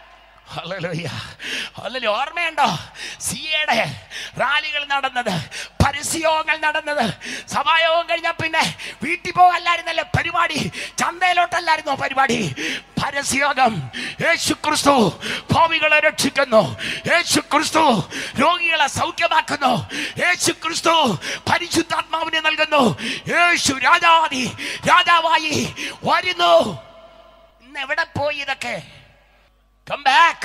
ഹല്ലേലൂയ. ഹല്ലേലൂയ. ഓർമ്മയുണ്ടോ സിയുടെ റാലികൾ നടന്നത് പരസ്യയോഗങ്ങൾ നടന്നത് സഭായോഗം കഴിഞ്ഞാൽ പിന്നെ വീട്ടിൽ പോകല്ലായിരുന്നല്ലേ പരിപാടി ചന്തയിലോട്ടല്ലായിരുന്നോ പരിപാടി പരസ്യയോഗം യേശു ക്രിസ്തു ഭാവികളെ രക്ഷിക്കുന്നു യേശു ക്രിസ്തു രോഗികളെ സൗഖ്യമാക്കുന്നു യേശു ക്രിസ്തു പരിശുദ്ധാത്മാവിനെ നൽകുന്നു യേശു രാജാതി രാജാവായി വരുന്നു ഇന്ന് എവിടെ പോയി ഇതൊക്കെ Come back.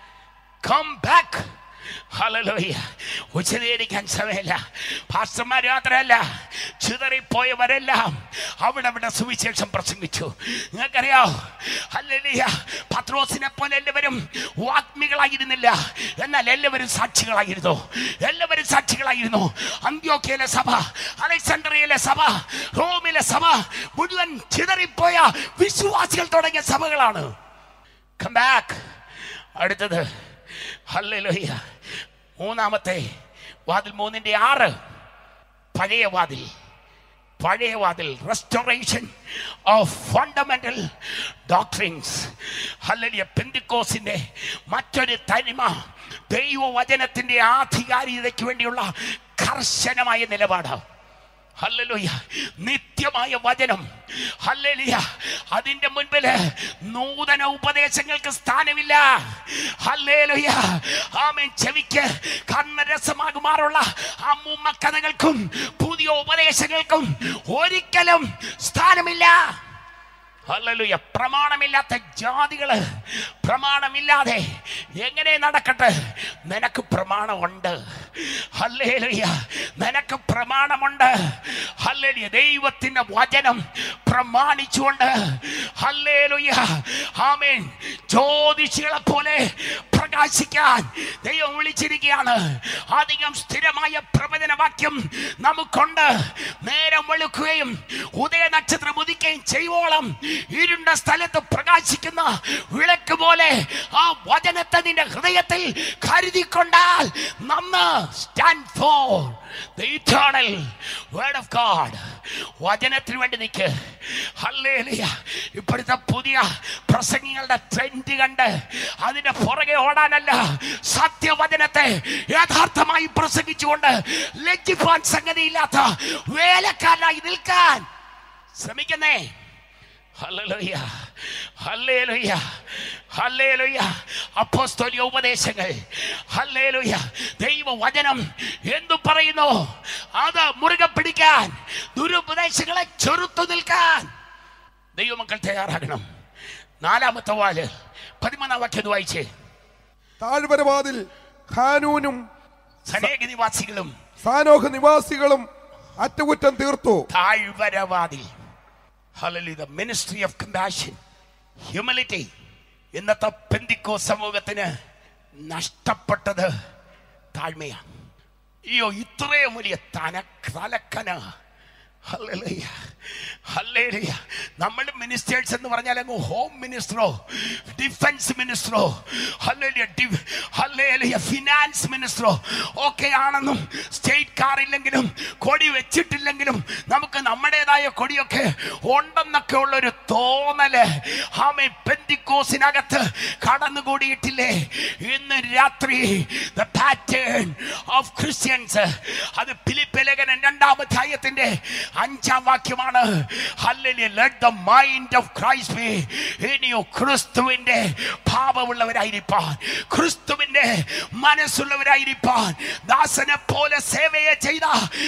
Come back. ഹല്ലേലൂയ ഉച്ചതീകരിക്കാൻ സമയമില്ല പാസ്റ്റർമാർ മാത്രമല്ല ചിതറിപ്പോയവരെല്ലാം അവിടെ അവിടെ സുവിശേഷം പ്രസംഗിച്ചു നിങ്ങൾക്കറിയോ ഹല്ലേലൂയ പത്രോസിനെ പോലെ എല്ലാവരും വാഗ്മികളായിരുന്നില്ല എന്നാൽ എല്ലാവരും സാക്ഷികളായിരുന്നു എല്ലാവരും സാക്ഷികളായിരുന്നു അന്ത്യോക്കയിലെ സഭ അലക്സാണ്ട്രിയയിലെ സഭ റോമിലെ സഭ മുഴുവൻ ചിതറിപ്പോയ വിശ്വാസികൾ തുടങ്ങിയ സഭകളാണ് കം ബാക്ക് അടുത്തത് ഹല്ലേലൂയ മൂന്നാമത്തെ വാതിൽ മൂന്നിന്റെ ആറ് പഴയ വാതിൽ പഴയ വാതിൽ റെസ്റ്റോറേഷൻ ഓഫ് ഫണ്ടമെന്റൽ ഡോക്ട്രിൻസ് ഹല്ലേലൂയ പെന്തിക്കോസിന്റെ മറ്റൊരു തനിമ ദൈവവചനത്തിന്റെ ആധികാരികതയ്ക്ക് വേണ്ടിയുള്ള കർശനമായ നിലപാടാണ് ഹല്ലേലൂയ നിത്യമായ വചനം ഹല്ലേലൂയ അതിന്റെ മുൻപില് നൂതന ഉപദേശങ്ങൾക്ക് സ്ഥാനമില്ല ഹല്ലേലൂയ ആമേൻ ചെവിക്ക് കർണരസമാകുമാറുള്ള അമ്മൂമ്മ കഥകൾക്കും പുതിയ ഉപദേശങ്ങൾക്കും ഒരിക്കലും സ്ഥാനമില്ല ഹല്ലേലൂയ പ്രമാണമില്ലാത്ത ജാതികള് പ്രമാണമില്ലാതെ എങ്ങനെ നടക്കട്ടെ നിനക്ക് പ്രമാണമുണ്ട് ഹല്ലേലൂയ നിനക്ക് പ്രമാണമുണ്ട് ഹല്ലേലൂയ ദൈവത്തിന്റെ വചനം പ്രമാണിച്ചുകൊണ്ട് ഹല്ലേലൂയ ആമേൻ ജ്യോതിഷികളെ പോലെ പ്രകാശിക്കാൻ ദൈവം വിളിച്ചിരിക്കുകയാണ് അധികം സ്ഥിരമായ പ്രവചന വാക്യം നമുക്കുണ്ട് നേരം വെളുക്കുകയും ഉദയ നക്ഷത്രം ഉദിക്കുകയും വെളിപ്പെടുകയും ചെയ്യുവോളം ഇരുണ്ട സ്ഥലത്ത് പ്രകാശിക്കുന്ന വിളക്ക് പോലെ ആ വചനത്തെ നിന്റെ ഹൃദയത്തിൽ കരുതിക്കൊണ്ടാൽ നന്ന് stand for the eternal word of God വചനത്തിന് വേണ്ടി നിൽക്ക് ഹല്ലേലൂയ ഇപ്പോഴത്തെ പുതിയ പ്രസംഗങ്ങളുടെ ട്രെൻഡ് കണ്ട് അതിന്റെ പുറകെ ഓടാനല്ല സത്യവചനത്തെ യഥാർത്ഥമായി പ്രസംഗിച്ചുകൊണ്ട് ലജ്ജിപ്പാൻ സംഗതിയില്ലാത്ത വേലക്കാരനായി നിൽക്കാൻ ശ്രമിക്കുന്നേ ഹല്ലേലൂയ ഹല്ലേലൂയ ഹല്ലേലൂയ അപ്പോസ്തോലിക ഉപദേശങ്ങൾ ഹല്ലേലൂയ ദൈവവചനം എന്തു പറയുന്നു അത് മുറുകെ പിടിക്കാൻ ദുരുപദേശങ്ങളെ ചെറുത്തു നിൽക്കാൻ ദൈവമക്കൾ തയ്യാറാകണം നാലാമത്തെ വാല് പതിമൂന്നാം വാക്യം ഒന്ന് വായിച്ചേ താഴ്വരവാതിൽ ഖാനൂനും സനേക നിവാസികളും സാനോഹ് നിവാസികളും അറ്റകുറ്റം തീർത്തു താഴ്വരവാതിൽ ഹല്ലേലൂയ the ministry of compassion humility ഇന്നത്തെ പെന്തിക്കോ സമൂഹത്തിന് നഷ്ടപ്പെട്ടത് താഴ്മയാണ് അയ്യോ ഇത്രയും വലിയ തന തലക്കന ഹല്ലേലൂയ ഹല്ലേലൂയ നമ്മൾ മിനിസ്റ്റേഴ്സ് എന്ന് പറഞ്ഞാൽ അങ്ങ് ഹോം മിനിസ്റ്ററോ ഡിഫൻസ് മിനിസ്റ്ററോ ഹല്ലേലൂയ ഡി- ഹല്ലേലൂയ ഫിനാൻസ് മിനിസ്റ്ററോ ഒക്കെ ആണെന്നും സ്റ്റേറ്റ് കാർ ഇല്ലെങ്കിലും കൊടി വെച്ചിട്ടില്ലെങ്കിലും നമുക്ക് നമ്മുടേതായ കൊടിയൊക്കെ ഉണ്ടെന്നൊക്കെ ഉള്ളൊരു തോന്നല് ആമേ പെന്തിക്കോസിനകത്ത് കടന്നുകൂടിയിട്ടില്ലേ ഇന്ന് രാത്രി ദ പാറ്റേൺ ഓഫ് ക്രിസ്ത്യൻസ് അത് ഫിലിപ്പ് ലേഖനൻ രണ്ടാം അധ്യായത്തിന്റെ അഞ്ചാം വാക്യമാണ് ഹല്ലേലൂയ let the mind of Christ be in you ക്രിസ്തുവിന്റെ ഭാവമുള്ളവരായിരിക്കാൻ ക്രിസ്തുവിന്റെ മനസ്സുള്ളവരായിരിക്കാൻ ദാസനെ പോലെ സേവയെ ചെയ്ത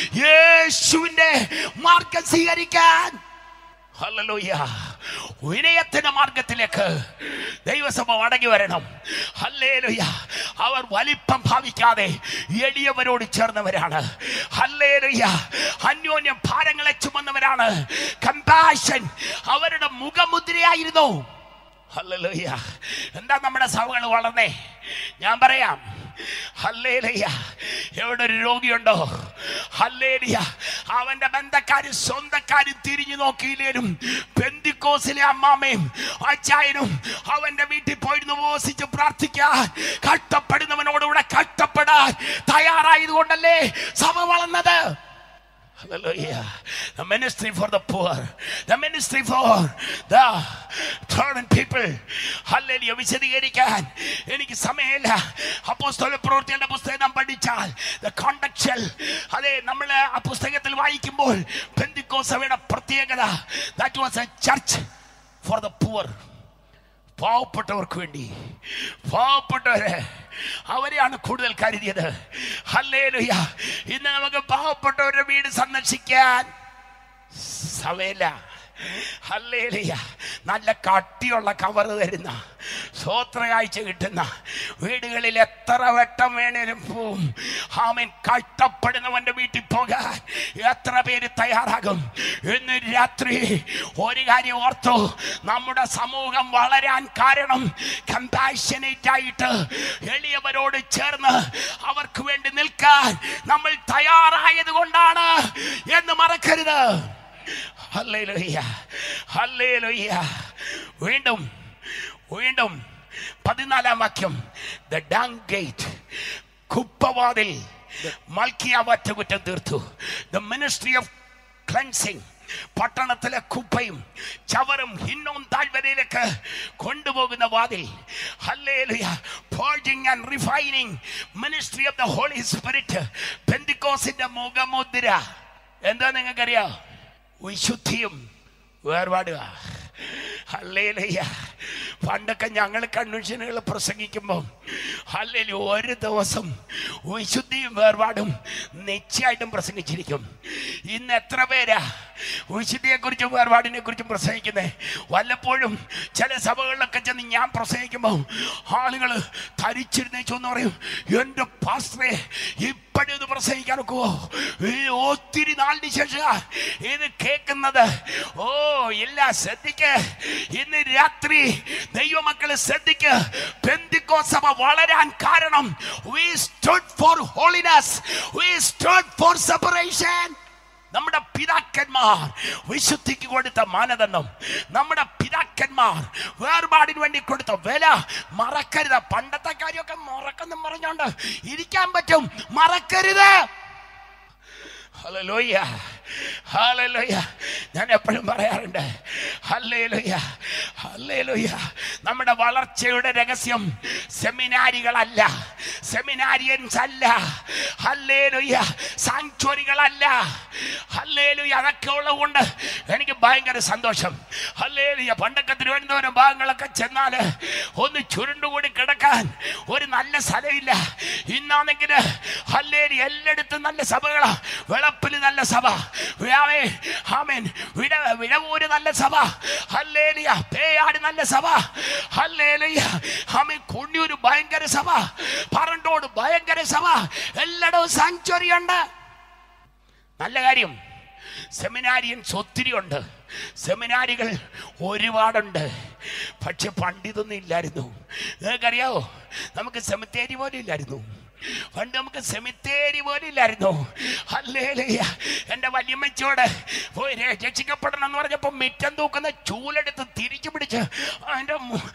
യേശുവിന്റെ മാർഗം സ്വീകരിക്കാൻ ഹല്ലേലൂയ വിനയത്തിന്റെ മാർഗത്തിലേക്ക് ദൈവസഭ മടങ്ങി വരണം ഹല്ലേലൂയ അവർ വലിപ്പം ഭാവിക്കാതെ എളിയവരോട് ചേർന്നവരാണ് ഹല്ലേലൂയ അന്യോന്യം ഭാരങ്ങളെ ചുമന്നവരാണ് കമ്പാഷൻ അവരുടെ മുഖമുദ്രയായിരുന്നു ഹല്ലേലൂയ എന്താ നമ്മുടെ സഭകൾ വളർന്നേ ഞാൻ പറയാം ഹല്ലേലൂയ എവിടെ ഒരു രോഗിയുണ്ടോ ഹല്ലേലൂയ അവന്റെ ബന്ധക്കാരും സ്വന്തക്കാരും തിരിഞ്ഞു നോക്കിയില്ലേലും പെന്തിക്കോസിലെ അമ്മാമയും അച്ചായനും അവന്റെ വീട്ടിൽ പോയിരുന്നു ഉപവസിച്ച് പ്രാർത്ഥിക്കാൻ കഷ്ടപ്പെടുന്നവനോടുകൂടെ കഷ്ടപ്പെടാൻ തയ്യാറായതുകൊണ്ടല്ലേ സഭ വളർന്നത് Hallelujah. The ministry for the poor. The ministry for the turning people. Hallelujah. വിശദീകരിക്കാൻ എനിക്ക് സമയമില്ല അപ്പോസ്തല പ്രവൃത്തിയുടെ പുസ്തകം നാം പഠിച്ചാൽ ദ കോണ്ടക്ച്വൽ അതെ നമ്മൾ ആ പുസ്തകത്തിൽ വായിക്കുമ്പോൾ പെന്തിക്കോ സഭയുടെ പ്രത്യേകത that was a church for the poor പാവപ്പെട്ടവർക്ക് വേണ്ടി പാവപ്പെട്ടവരെ അവരെയാണ് കൂടുതൽ കരുതിയത് ഹല്ലേലൂയ ഇന്ന് നമുക്ക് പാവപ്പെട്ടവരുടെ വീട് സന്ദർശിക്കാൻ സമയമില്ല ഹല്ലേലൂയ നല്ല കട്ടിയുള്ള കവർ തരുന്ന സ്വോത്രയാഴ്ച കിട്ടുന്ന വീടുകളിൽ എത്ര വട്ടം വേണേലും പോവും ആമൻ കഷ്ടപ്പെടുന്നവന്റെ വീട്ടിൽ പോകാൻ എത്ര പേര് തയ്യാറാകും ഇന്ന് രാത്രി ഒരു കാര്യം ഓർത്തു നമ്മുടെ സമൂഹം വളരാൻ കാരണം കമ്പാഷനേറ്റ് ആയിട്ട് എളിയവരോട് ചേർന്ന് അവർക്ക് വേണ്ടി നിൽക്കാൻ നമ്മൾ തയ്യാറായത് കൊണ്ടാണ് എന്ന് മറക്കരുത് ഹല്ലേലൂയ ഹല്ലേലൂയ വീണ്ടും വീണ്ടും പതിനാലാം വാക്യം ദ ഡാങ് ഗേറ്റ് കുപ്പവാതിൽ മൽക്കിയാവറ്റ കുറ്റം തീർത്തു ദ മിനിസ്ട്രി ഓഫ് ക്ലൻസിങ് പട്ടണത്തിലെ കുപ്പയും ചവറും ഹിന്നവും താഴ്വരയിലേക്ക് കൊണ്ടുപോകുന്ന വാതിൽ ഹല്ലേലൂയ forging and refining ministry of the Holy Spirit പെന്തിക്കോസിന്റെ മുഖമുദ്ര എന്താ നിങ്ങൾക്കറിയാം വിശുദ്ധിയും വേർപാടുക ഹല്ലേലൂയ പണ്ടൊക്കെ ഞങ്ങൾ കൺവെൻഷനുകൾ പ്രസംഗിക്കുമ്പോൾ ഹല്ലേലു ഒരു ദിവസം വിശുദ്ധിയും വേർപാടും നിശ്ചയമായിട്ടും പ്രസംഗിച്ചിരിക്കും ഇന്ന് എത്ര പേരാ വിശുദ്ധിയെക്കുറിച്ചും വേർപാടിനെ കുറിച്ചും പ്രസംഗിക്കുന്നത് വല്ലപ്പോഴും ചില സഭകളിലൊക്കെ ചെന്ന് ഞാൻ പ്രസംഗിക്കുമ്പോൾ ആളുകൾ ധരിച്ചിരുന്നേച്ചു എന്ന് പറയും എൻ്റെ പാസ്റ്ററെ ഇപ്പോഴും ഇത് പ്രസംഗിക്കാൻ ഒക്കുവോ ഈ ഒത്തിരി നാളിന് ശേഷം ഇത് കേൾക്കുന്നത് ഓ ഇല്ല ശ്രദ്ധിക്ക് ഇന്ന് രാത്രി ദൈവമക്കളെ ശ്രദ്ധിക്ക് പെന്തിക്കോ സഭ വളരാൻ കാരണം we stood for holiness we stood for separation നമ്മുടെ പിതാക്കന്മാർ വിശുദ്ധിക്ക് കൊടുത്ത മാനദണ്ഡം നമ്മുടെ പിതാക്കന്മാർ വേർപാടിന് വേണ്ടി കൊടുത്ത വില മറക്കരുത് പണ്ടത്തെ കാര്യമൊക്കെ മറക്കെന്നും പറഞ്ഞോണ്ട് ഇരിക്കാൻ പറ്റും മറക്കരുത് ഹല്ലേലൂയ ഹല്ലേലൂയ ഞാൻ എപ്പോഴും പറയാറുണ്ട് ഹല്ലേലൂയ ഹല്ലേലൂയ നമ്മുടെ വളർച്ചയുടെ രഹസ്യം സെമിനാരികളല്ല സെമിനാരിയൻസ് അല്ല ഹല്ലേലൂയ സാങ്ച്വറികളല്ല ഹല്ലേലൂയ അതൊക്കെ ഉള്ളതുകൊണ്ട് എനിക്ക് ഭയങ്കര സന്തോഷം ഹല്ലേലൂയ പണ്ടൊക്കെ തിരുവനന്തപുരം ഭാഗങ്ങളൊക്കെ ചെന്നാൽ ഒന്ന് ചുരുണ്ടുകൂടി കിടക്കാൻ ഒരു നല്ല സ്ഥലമില്ല ഇന്നാണെങ്കിൽ ഹല്ലേലി എല്ലായിടത്തും നല്ല സഭകളാ വെളപ്പിൽ നല്ല സഭ വ്യാവേ ആമേൻ വിട വിടവൂര് നല്ല സഭ ഹല്ലേലിയ പേയാട് നല്ല സഭ ഹല്ലേലിയ ആമേൻ കുണ്ണിയൂര് ഭയങ്കര സഭ പറണ്ടോട് ഭയങ്കര സഭ എല്ലായിടവും സാങ്ച്വറി ഉണ്ട് നല്ല കാര്യം സെമിനാരിയൻസ് ഒത്തിരി ഉണ്ട് സെമിനാരികൾ ഒരുപാടുണ്ട് പക്ഷെ പണ്ടിതൊന്നും ഇല്ലായിരുന്നു നിങ്ങൾക്കറിയാവോ നമുക്ക് സെമിത്തേരി പോലും ഇല്ലായിരുന്നു പണ്ട് നമുക്ക് സെമിത്തേരി പോലും ഇല്ലായിരുന്നു അല്ലേലയ്യ എൻ്റെ വല്യമ്മച്ചോട് പോയി രെ- രക്ഷിക്കപ്പെടണം എന്ന് പറഞ്ഞപ്പോൾ മിറ്റം തൂക്കുന്ന ചൂലെടുത്ത് തിരിച്ചു പിടിച്ച് അതിൻ്റെ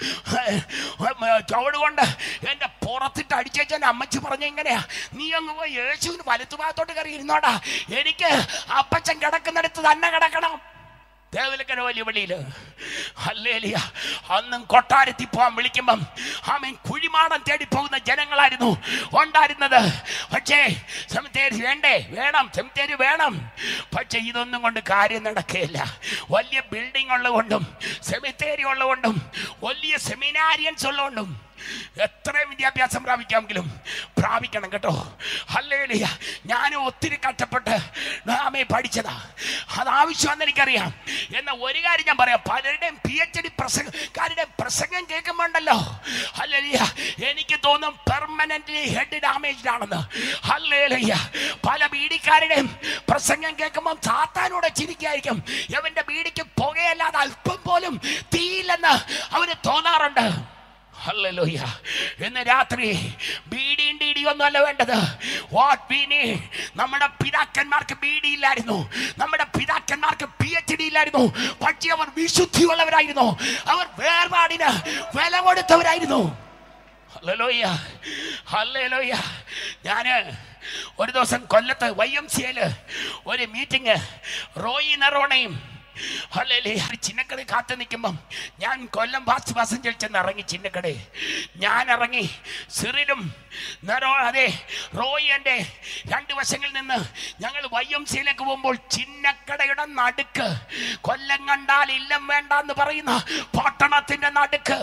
ചുവട് കൊണ്ട് എൻ്റെ പുറത്തിട്ട് അടിച്ചേച്ച എൻ്റെ അമ്മച്ചി പറഞ്ഞ ഇങ്ങനെയാ നീ അങ്ങ് പോയി യേശുവിന് വലത്തുഭാഗത്തോട്ട് കയറി ഇരുന്നോടാ എനിക്ക് അപ്പച്ചൻ കിടക്കുന്നിടത്ത് തന്നെ കിടക്കണം ദേവലക്കര വലിയ വെളിയില് ഹല്ലേലിയ അന്നും കൊട്ടാരത്തിൽ പോകാൻ വിളിക്കുമ്പം ആമേൻ കുഴിമാടം തേടി പോകുന്ന ജനങ്ങളായിരുന്നു ഉണ്ടായിരുന്നത് പക്ഷേ സെമിത്തേരി വേണ്ടേ വേണം സെമിത്തേരി വേണം പക്ഷെ ഇതൊന്നും കൊണ്ട് കാര്യം നടക്കുകയില്ല വലിയ ബിൽഡിംഗ് ഉള്ളതുകൊണ്ടും സെമിത്തേരി ഉള്ളതുകൊണ്ടും വലിയ സെമിനാരിയൻസ് ഉള്ളതുകൊണ്ടും എത്രയും വിദ്യാഭ്യാസം പ്രാപിക്കാമെങ്കിലും പ്രാപിക്കണം കേട്ടോ ഹല്ലേലിയ ഞാൻ ഒത്തിരി കഷ്ടപ്പെട്ട് നാമേ പഠിച്ചതാ അത് ആവശ്യമാണെന്ന് എനിക്കറിയാം എന്ന ഒരു കാര്യം ഞാൻ പറയാം പലരുടെയും പി എച്ച് ഡി പ്രസംഗക്കാരുടെ പ്രസംഗം കേൾക്കുമ്പോണ്ടല്ലോ ഹല്ലേലിയ എനിക്ക് തോന്നും പെർമനന്റ്ലി ഹെഡ് ഡാമേജ്ഡ് ആണെന്ന് ഹല്ലേലിയ പല ബീഡിക്കാരുടെയും പ്രസംഗം കേൾക്കുമ്പോൾ സാത്താനോടെ ചിരിക്കായിരിക്കും അവന്റെ ബീഡിക്ക് പുകയല്ലാതെ അല്പം പോലും തീയില്ലെന്ന് അവന് തോന്നാറുണ്ട് ഹല്ലേലൂയ ഇന്ന് രാത്രി ബീഡിയും ഡീഡിയും ഒന്നുമല്ല വേണ്ടത് വാട്ട് വി നീഡ് നമ്മുടെ പിതാക്കന്മാർക്ക് ബീഡി ഇല്ലായിരുന്നു നമ്മുടെ പിതാക്കന്മാർക്ക് പി എച്ച് ഡി ഇല്ലായിരുന്നു പക്ഷേ അവർ വിശുദ്ധിയുള്ളവരായിരുന്നു അവർ വേർപാടിന് വില കൊടുത്തവരായിരുന്നു ഹല്ലേലൂയ ഹല്ലേലൂയ ഞാന് ഒരു ദിവസം കൊല്ലത്ത് വൈ എം സി ഒരു മീറ്റിംഗ് റോയി നെറോണയും അല്ലേ ചിന്നക്കട കാത്തു നിൽക്കുമ്പം ഞാൻ കൊല്ലം ബാസ് പാസഞ്ചർ ചെന്ന് ഇറങ്ങി ചിന്നക്കട ഞാൻ ഇറങ്ങി സിറിലും നെറോ അതെ റോയി എൻ്റെ രണ്ട് വശങ്ങളിൽ നിന്ന് ഞങ്ങൾ വൈ എം സിയിലേക്ക് പോകുമ്പോൾ ചിന്നക്കടയുടെ നടുക്ക് കൊല്ലം കണ്ടാൽ ഇല്ലം വേണ്ട എന്ന് പറയുന്ന പട്ടണത്തിന്റെ നടുക്ക്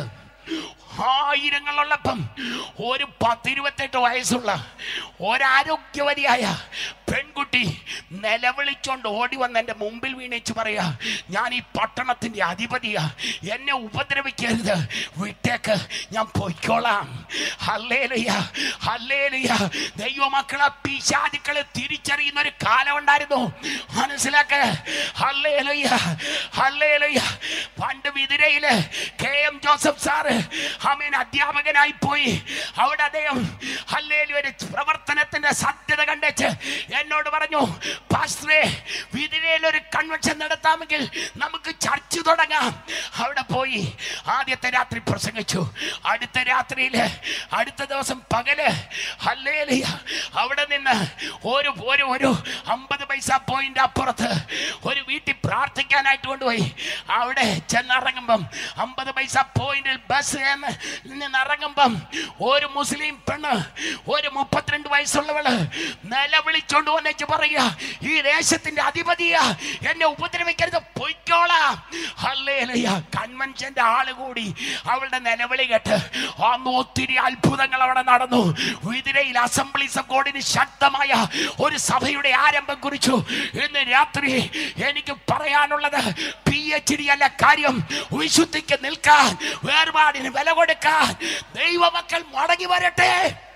ആയിരങ്ങളുള്ളപ്പം ഒരു പത്തിരുപത്തെട്ട് വയസ്സുള്ള ഒരാരോഗ്യവതിയായ പെൺകുട്ടി നിലവിളിച്ചോണ്ട് ഓടി വന്ന് എൻ്റെ മുമ്പിൽ വീണിച്ച് പറയാ ഞാൻ ഈ പട്ടണത്തിന്റെ അധിപതിയാ എന്നെ ഉപദ്രവിക്കരുത് വിട്ടേക്ക് ഞാൻ പൊയ്ക്കോളാം ഹല്ലേലയ്യ ഹല്ലേലയ്യ ദൈവമക്കളെ പിശാചുക്കളെ തിരിച്ചറിയുന്ന ഒരു കാലം ഉണ്ടായിരുന്നു മനസ്സിലാക്ക് ഹല്ലേലയ്യ ഹല്ലേലയ്യ പണ്ട് വിതിരയില് കെ എം ജോസഫ് സാറ് അമീൻ അധ്യാപകനായി പോയി അവിടെ അദ്ദേഹം ഹല്ലേലു ഒരു പ്രവർത്തനത്തിന്റെ സാധ്യത കണ്ടേച്ച് എന്നോട് പറഞ്ഞു പാസ്റ്ററെ വിതിരയിൽ ഒരു കൺവെൻഷൻ നടത്താമെങ്കിൽ നമുക്ക് ചർച്ച തുടങ്ങാം അവിടെ പോയി ആദ്യത്തെ രാത്രി പ്രസംഗിച്ചു അടുത്ത രാത്രിയിൽ അടുത്ത ദിവസം പകല് ഹല്ലേലിയ അവിടെ നിന്ന് ഒരു ഒരു ഒരു അമ്പത് പൈസ പോയിന്റ് അപ്പുറത്ത് ഒരു വീട്ടിൽ പ്രാർത്ഥിക്കാനായിട്ട് കൊണ്ടുപോയി അവിടെ ചെന്നിറങ്ങുമ്പം അമ്പത് പൈസ പോയിന്റിൽ ബസ് എന്ന് നിന്ന് ഇറങ്ങുമ്പം ഒരു മുസ്ലിം പെണ്ണ് ഒരു മുപ്പത്തിരണ്ട് വയസ്സുള്ളവള് നിലവിളിച്ചോണ്ട് വന്നേച്ച് പറയുക ഈ ദേശത്തിന്റെ അധിപതിയാ എന്നെ ഉപദ്രവിക്കരുത് പൊയ്ക്കോളാം ഹല്ലേലൂയ കൺവെൻഷന്റെ ആള് കൂടി അവളുടെ നിലവിളി കേട്ട് അന്ന് ഒത്തിരി അത്ഭുതങ്ങൾ അവിടെ നടന്നു വിതിരയിൽ അസംബ്ലീസ് ഓഫ് ഗോഡിന് ശക്തമായ ഒരു സഭയുടെ ആരംഭം കുറിച്ചു ഇന്ന് രാത്രി എനിക്ക് പറയാനുള്ളത് പി എച്ച് ഡി അല്ല കാര്യം വിശുദ്ധിക്ക് നിൽക്കാൻ വേർപാടിന് വില കൊടുക്കാൻ ദൈവമക്കൾ മടങ്ങി വരട്ടെ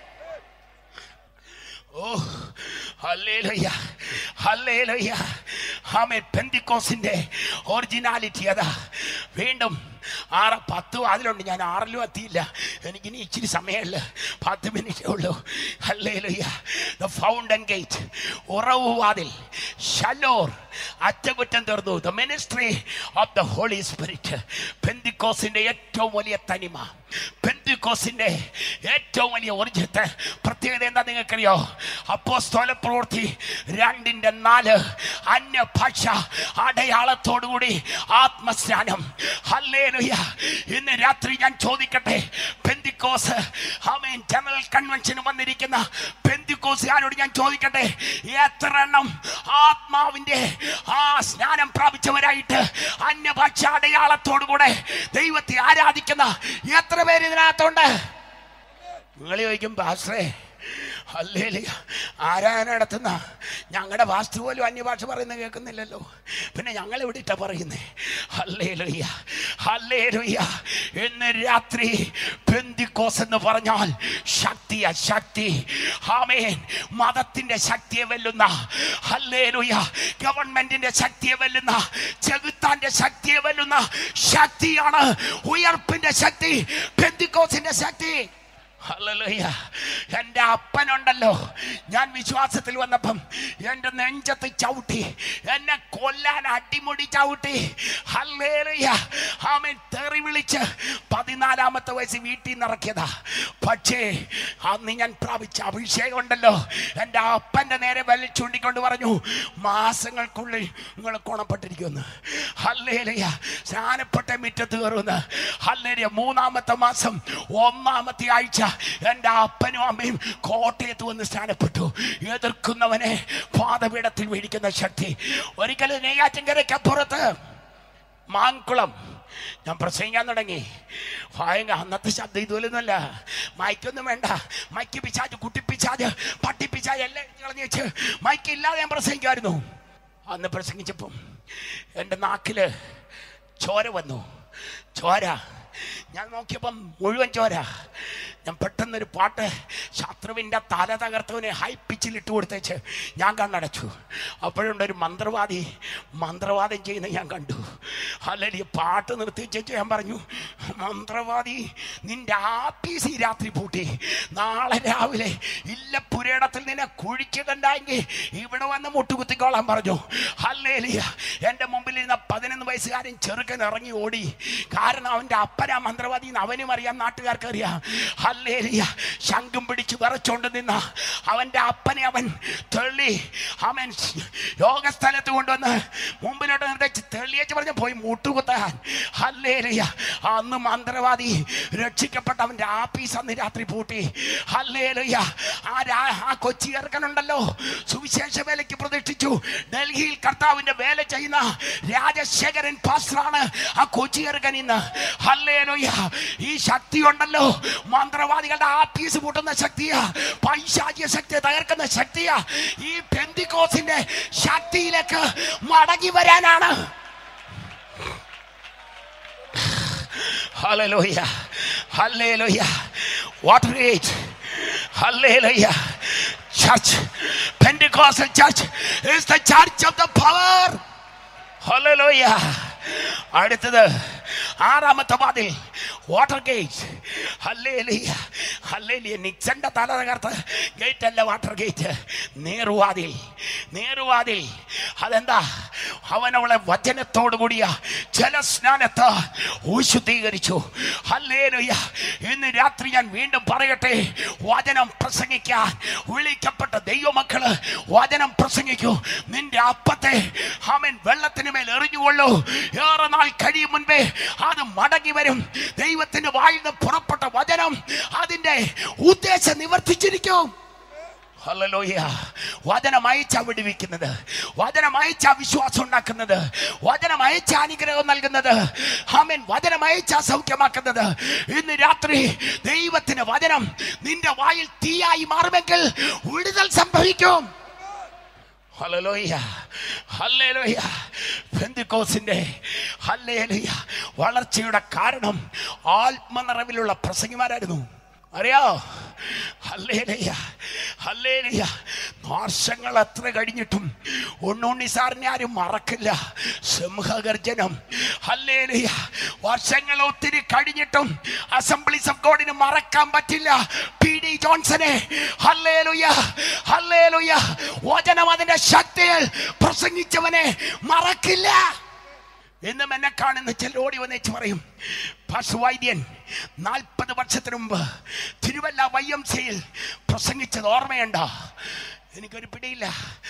ഓ ഹല്ലേലൂയ ഹല്ലേലൂയ ആമേൻ പെന്തിക്കോസിന്റെ ഒറിജിനാലിറ്റി അതാ വീണ്ടും ആറ് പത്തും അതിലുണ്ട് ഞാൻ ആറിലും എത്തിയില്ല എനിക്കിനി ഇച്ചിരി സമയമില്ല പത്ത് മിനിറ്റേ ഉള്ളൂ ഹല്ലേലൂയ ദ ഫൗണ്ടൻ ഗേറ്റ് ഉറവ് വാതിൽ ഷലോർ അറ്റകുറ്റം തീർന്നു the ministry of the Holy Spirit പെന്തിക്കോസിന്റെ ഏറ്റവും വലിയ തനിമ പെന്തിക്കോസിന്റെ ഏറ്റവും വലിയ ഊർജത്തെ പ്രത്യേകത എന്താ നിങ്ങൾക്കറിയോ അപ്പോസ്തോല പ്രവൃത്തി രണ്ടിന്റെ നാല് അന്യഭാഷ അടയാളത്തോടുകൂടി ആത്മസ്നാനം ഹല്ലേലൂയ ഇന്ന് രാത്രി ഞാൻ ചോദിക്കട്ടെ പെന്തിക്കോസ് ആമേൻ ജനറൽ കൺവെൻഷന് വന്നിരിക്കുന്ന പെന്തിക്കോസുകാരോട് ഞാൻ ചോദിക്കട്ടെ എത്ര എണ്ണം ആത്മാവിന്റെ ആ സ്നാനം പ്രാപിച്ചവരായിട്ട് അന്യഭാഷ അടയാളത്തോടുകൂടെ ദൈവത്തെ ആരാധിക്കുന്ന എത്ര പേര് ഇതിനകത്തുണ്ട് നിങ്ങൾ ചോദിക്കും പാസ്റ്ററേ അല്ലേ ആരാധന നടത്തുന്ന ഞങ്ങളുടെ വാസ്തു പോലും അന്യഭാഷ പറയുന്നത് കേൾക്കുന്നില്ലല്ലോ പിന്നെ ഞങ്ങൾ എവിടെയിട്ടാ പറയുന്നേ അല്ലേ ലുയ്യ അല്ലേ ലുയ്യ ഇന്ന് രാത്രി പെന്തിക്കോസ് എന്ന് പറഞ്ഞാൽ ശക്തിയ ശക്തി ആമേൻ മതത്തിന്റെ ശക്തിയെ വെല്ലുന്ന അല്ലേ ലുയ്യ ഗവൺമെന്റിന്റെ ശക്തിയെ വെല്ലുന്ന ചെകുത്താന്റെ ശക്തിയെ വെല്ലുന്ന ശക്തിയാണ് ഉയർപ്പിന്റെ ശക്തി പെന്തിക്കോസിന്റെ ശക്തി ഹല്ലേലൂയ. എൻ്റെ അപ്പനുണ്ടല്ലോ ഞാൻ വിശ്വാസത്തിൽ വന്നപ്പം എൻ്റെ നെഞ്ചത്ത് ചവിട്ടി എന്നെ കൊല്ലാൻ അടിമുടി ചവിട്ടി ഹല്ലേലൂയ. ആമേൻ തെറി വിളിച്ച് പതിനാലാമത്തെ വയസ്സ് വീട്ടിൽ നിന്ന് ഇറക്കിയതാ പക്ഷേ അന്ന് ഞാൻ പ്രാപിച്ച അഭിഷേകം ഉണ്ടല്ലോ എൻ്റെ അപ്പൻ്റെ നേരെ വലി ചൂണ്ടിക്കൊണ്ട് പറഞ്ഞു മാസങ്ങൾക്കുള്ളിൽ നിങ്ങൾ കുണപ്പെട്ടിരിക്കുമെന്ന് ഹല്ലേലൂയ സ്നാനപ്പെട്ട മുറ്റത്ത് കയറുമെന്ന് ഹല്ലേലൂയ മൂന്നാമത്തെ മാസം ഒന്നാമത്തെ ആഴ്ച എൻ്റെ അപ്പനും അമ്മയും കോട്ടയത്ത് വന്ന് സ്ഥാനപ്പെട്ടു എതിർക്കുന്നവനെ പാതപീഠത്തിൽ വീടിക്കുന്ന ശക്തി ഒരിക്കലും നെയ്യാറ്റിൻകരയ്ക്കപ്പുറത്ത് മാങ്കുളം ഞാൻ പ്രസംഗിക്കാൻ തുടങ്ങി ഭയങ്കര അന്നത്തെ ശബ്ദം ഇതുപോലൊന്നുമല്ല മൈക്കൊന്നും വേണ്ട മൈക്ക് പിച്ചാജ് കുട്ടിപ്പിച്ചാജ് പട്ടിപ്പിച്ചാജ് എല്ലാം എടുത്ത് കളഞ്ഞു വെച്ച് മൈക്ക് ഇല്ലാതെ ഞാൻ പ്രസംഗിക്കുമായിരുന്നു അന്ന് പ്രസംഗിച്ചപ്പം എൻ്റെ നാക്കില് ചോര വന്നു ചോര ഞാൻ നോക്കിയപ്പം മുഴുവൻ ചോര ഞാൻ പെട്ടെന്നൊരു പാട്ട് ശത്രുവിൻ്റെ തല തകർത്തവനെ ഹൈ പിച്ചിൽ ഇട്ട് കൊടുത്തേച്ച് ഞാൻ കണ്ണടച്ചു അപ്പോഴുണ്ടൊരു മന്ത്രവാദി മന്ത്രവാദം ചെയ്യുന്നത് ഞാൻ കണ്ടു അല്ലെങ്കിൽ പാട്ട് നിർത്തിച്ചു ഞാൻ പറഞ്ഞു മന്ത്രവാദി നിന്റെ ആപ്പീസ് ഈ രാത്രി പൂട്ടി നാളെ രാവിലെ ഇല്ല പുരയിടത്തിൽ നിന്നെ കുഴിച്ച് കണ്ടായെങ്കിൽ ഇവിടെ വന്ന് മുട്ടുകുത്തിക്കോളാൻ പറഞ്ഞു ഹല്ലേലിയ എൻ്റെ മുമ്പിൽ ഇരുന്ന പതിനൊന്ന് വയസ്സുകാരൻ ചെറുക്കൻ ഇറങ്ങി ഓടി കാരണം അവൻ്റെ അപ്പനാ മന്ത്രവാദി എന്ന് അവനും അറിയാം നാട്ടുകാർക്ക് അറിയാം ഹല്ലേലിയ ശംഖും പിടിച്ച് വിറച്ചോണ്ട് നിന്ന അവൻ്റെ അപ്പനെ അവൻ തെള്ളി അവൻ യോഗസ്ഥലത്ത് കൊണ്ടുവന്ന് മുമ്പിലോട്ട് നിർദ്ദേശിച്ച് തെള്ളിയേച്ച് പറഞ്ഞ് പോയി മുട്ടുകുത്താൻ ഹല്ലേലിയ അന്ന് മന്ത്രവാദി രക്ഷിക്കപ്പെട്ട അവൻ്റെ ആപ്പീസ് അന്ന് രാത്രി പൂട്ടി ഹല്ലേലിയ ആ രാ- ആ കൊച്ചി ഇറക്കനുണ്ടല്ലോ സുവിശേഷ വേലയ്ക്ക് പ്രതിഷ്ഠിച്ചു ഡൽഹിയിൽ കർത്താവിന്റെ വേല ചെയ്യുന്ന രാജശേഖരൻ പാസ്റ്ററാണ് ആ കൊച്ചി ഇറക്കൻ ഇന്ന് ഹല്ലേലൂയ ഈ ശക്തി ഉണ്ടല്ലോ മന്ത്രവാദികളുടെ ആപ്പീസ് പൂട്ടുന്ന ശക്തിയാ പൈശാചിക ശക്തിയെ തകർക്കുന്ന ശക്തിയാ ഈ പെന്തിക്കോസിന്റെ ശക്തിയിലേക്ക് മടങ്ങി വരാനാണ് ഹല്ലേലൂയ ഹല്ലേലൂയ വാട്ടർ ഗേറ്റ് ഹല്ലേലൂയ church pentecostal church is the church of the power ഹല്ലേലൂയ അടുത്തത് ആറാമത്തെ വാതിൽ വാട്ടർ ഗേറ്റ് ഹല്ലേലൂയ ഹല്ലേലൂയ നിക്സന്റെ തല തകർത്ത് ഗേറ്റ് അല്ല വാട്ടർ ഗേറ്റ് നേറുവാതിൽ നേറുവാതിൽ അതെന്താ അവൻ അവളെ വചനത്തോടു കൂടിയ ജലസ്നാനത്ത് ഊശുദ്ധീകരിച്ചു ഹല്ലേലൂയ ഇന്ന് രാത്രി ഞാൻ വീണ്ടും പറയട്ടെ വചനം പ്രസംഗിക്കാൻ വിളിക്കപ്പെട്ട ദൈവമക്കള് വചനം പ്രസംഗിക്കൂ നിന്റെ അപ്പത്തെ അവൻ വെള്ളത്തിന് മേൽ എറിഞ്ഞുകൊള്ളൂ ഏറെ നാൾ കഴിയും മുൻപേ അത് മടങ്ങി വരും ദൈവത്തിന്റെ വായിൽ നിന്ന് പുറപ്പെട്ട വചനം അതിന്റെ ഉദ്ദേശം നിവർത്തിച്ചിരിക്കും ഹല്ലേലൂയ വചനം അയച്ച വിടുവിക്കുന്നത് വചനം അയച്ച വിശ്വാസം ഉണ്ടാക്കുന്നത് വചനം അയച്ച അനുഗ്രഹം നൽകുന്നത് ആമേൻ വചനം അയച്ച സൗഖ്യമാക്കുന്നത് ഇന്ന് രാത്രി ദൈവത്തിന് വചനം നിന്റെ വായിൽ തീയായി മാറുമെങ്കിൽ വിടുതൽ സംഭവിക്കും ഹല്ലേലൂയ ഹല്ലേലൂയ പെന്തിക്കോസിന്റെ ഹല്ലേലൂയ വളർച്ചയുടെ കാരണം ആത്മനിറവിലുള്ള പ്രസംഗിമാരായിരുന്നു അറിയോ ഹല്ലേലൂയ ഹല്ലേലൂയ വർഷങ്ങൾ എത്ര കഴിഞ്ഞിട്ടും ഉണ്ണുണ്ണി സാറിനെ ആരും മറക്കില്ല സിംഹഗർജനം ഹല്ലേലൂയ വർഷങ്ങൾ ഒത്തിരി കഴിഞ്ഞിട്ടും അസംബ്ലീസ് ഓഫ് ഗോഡിന് മറക്കാൻ പറ്റില്ല പി ഡി ജോൺസനെ ഹല്ലേലൂയ ഹല്ലേലൂയ വചനം അതിന്റെ ശക്തിയിൽ പ്രസംഗിച്ചവനെ മറക്കില്ല എന്നും എന്നെ കാണുന്ന ചിലരോടി വന്നേച്ച് പറയും പശുവൈദ്യൻ നാൽപ്പത് വർഷത്തിന് മുമ്പ് തിരുവല്ല വൈ എം സിയിൽ പ്രസംഗിച്ചത് ഓർമ്മയുണ്ടോ എനിക്കൊരു പിടിയില്ല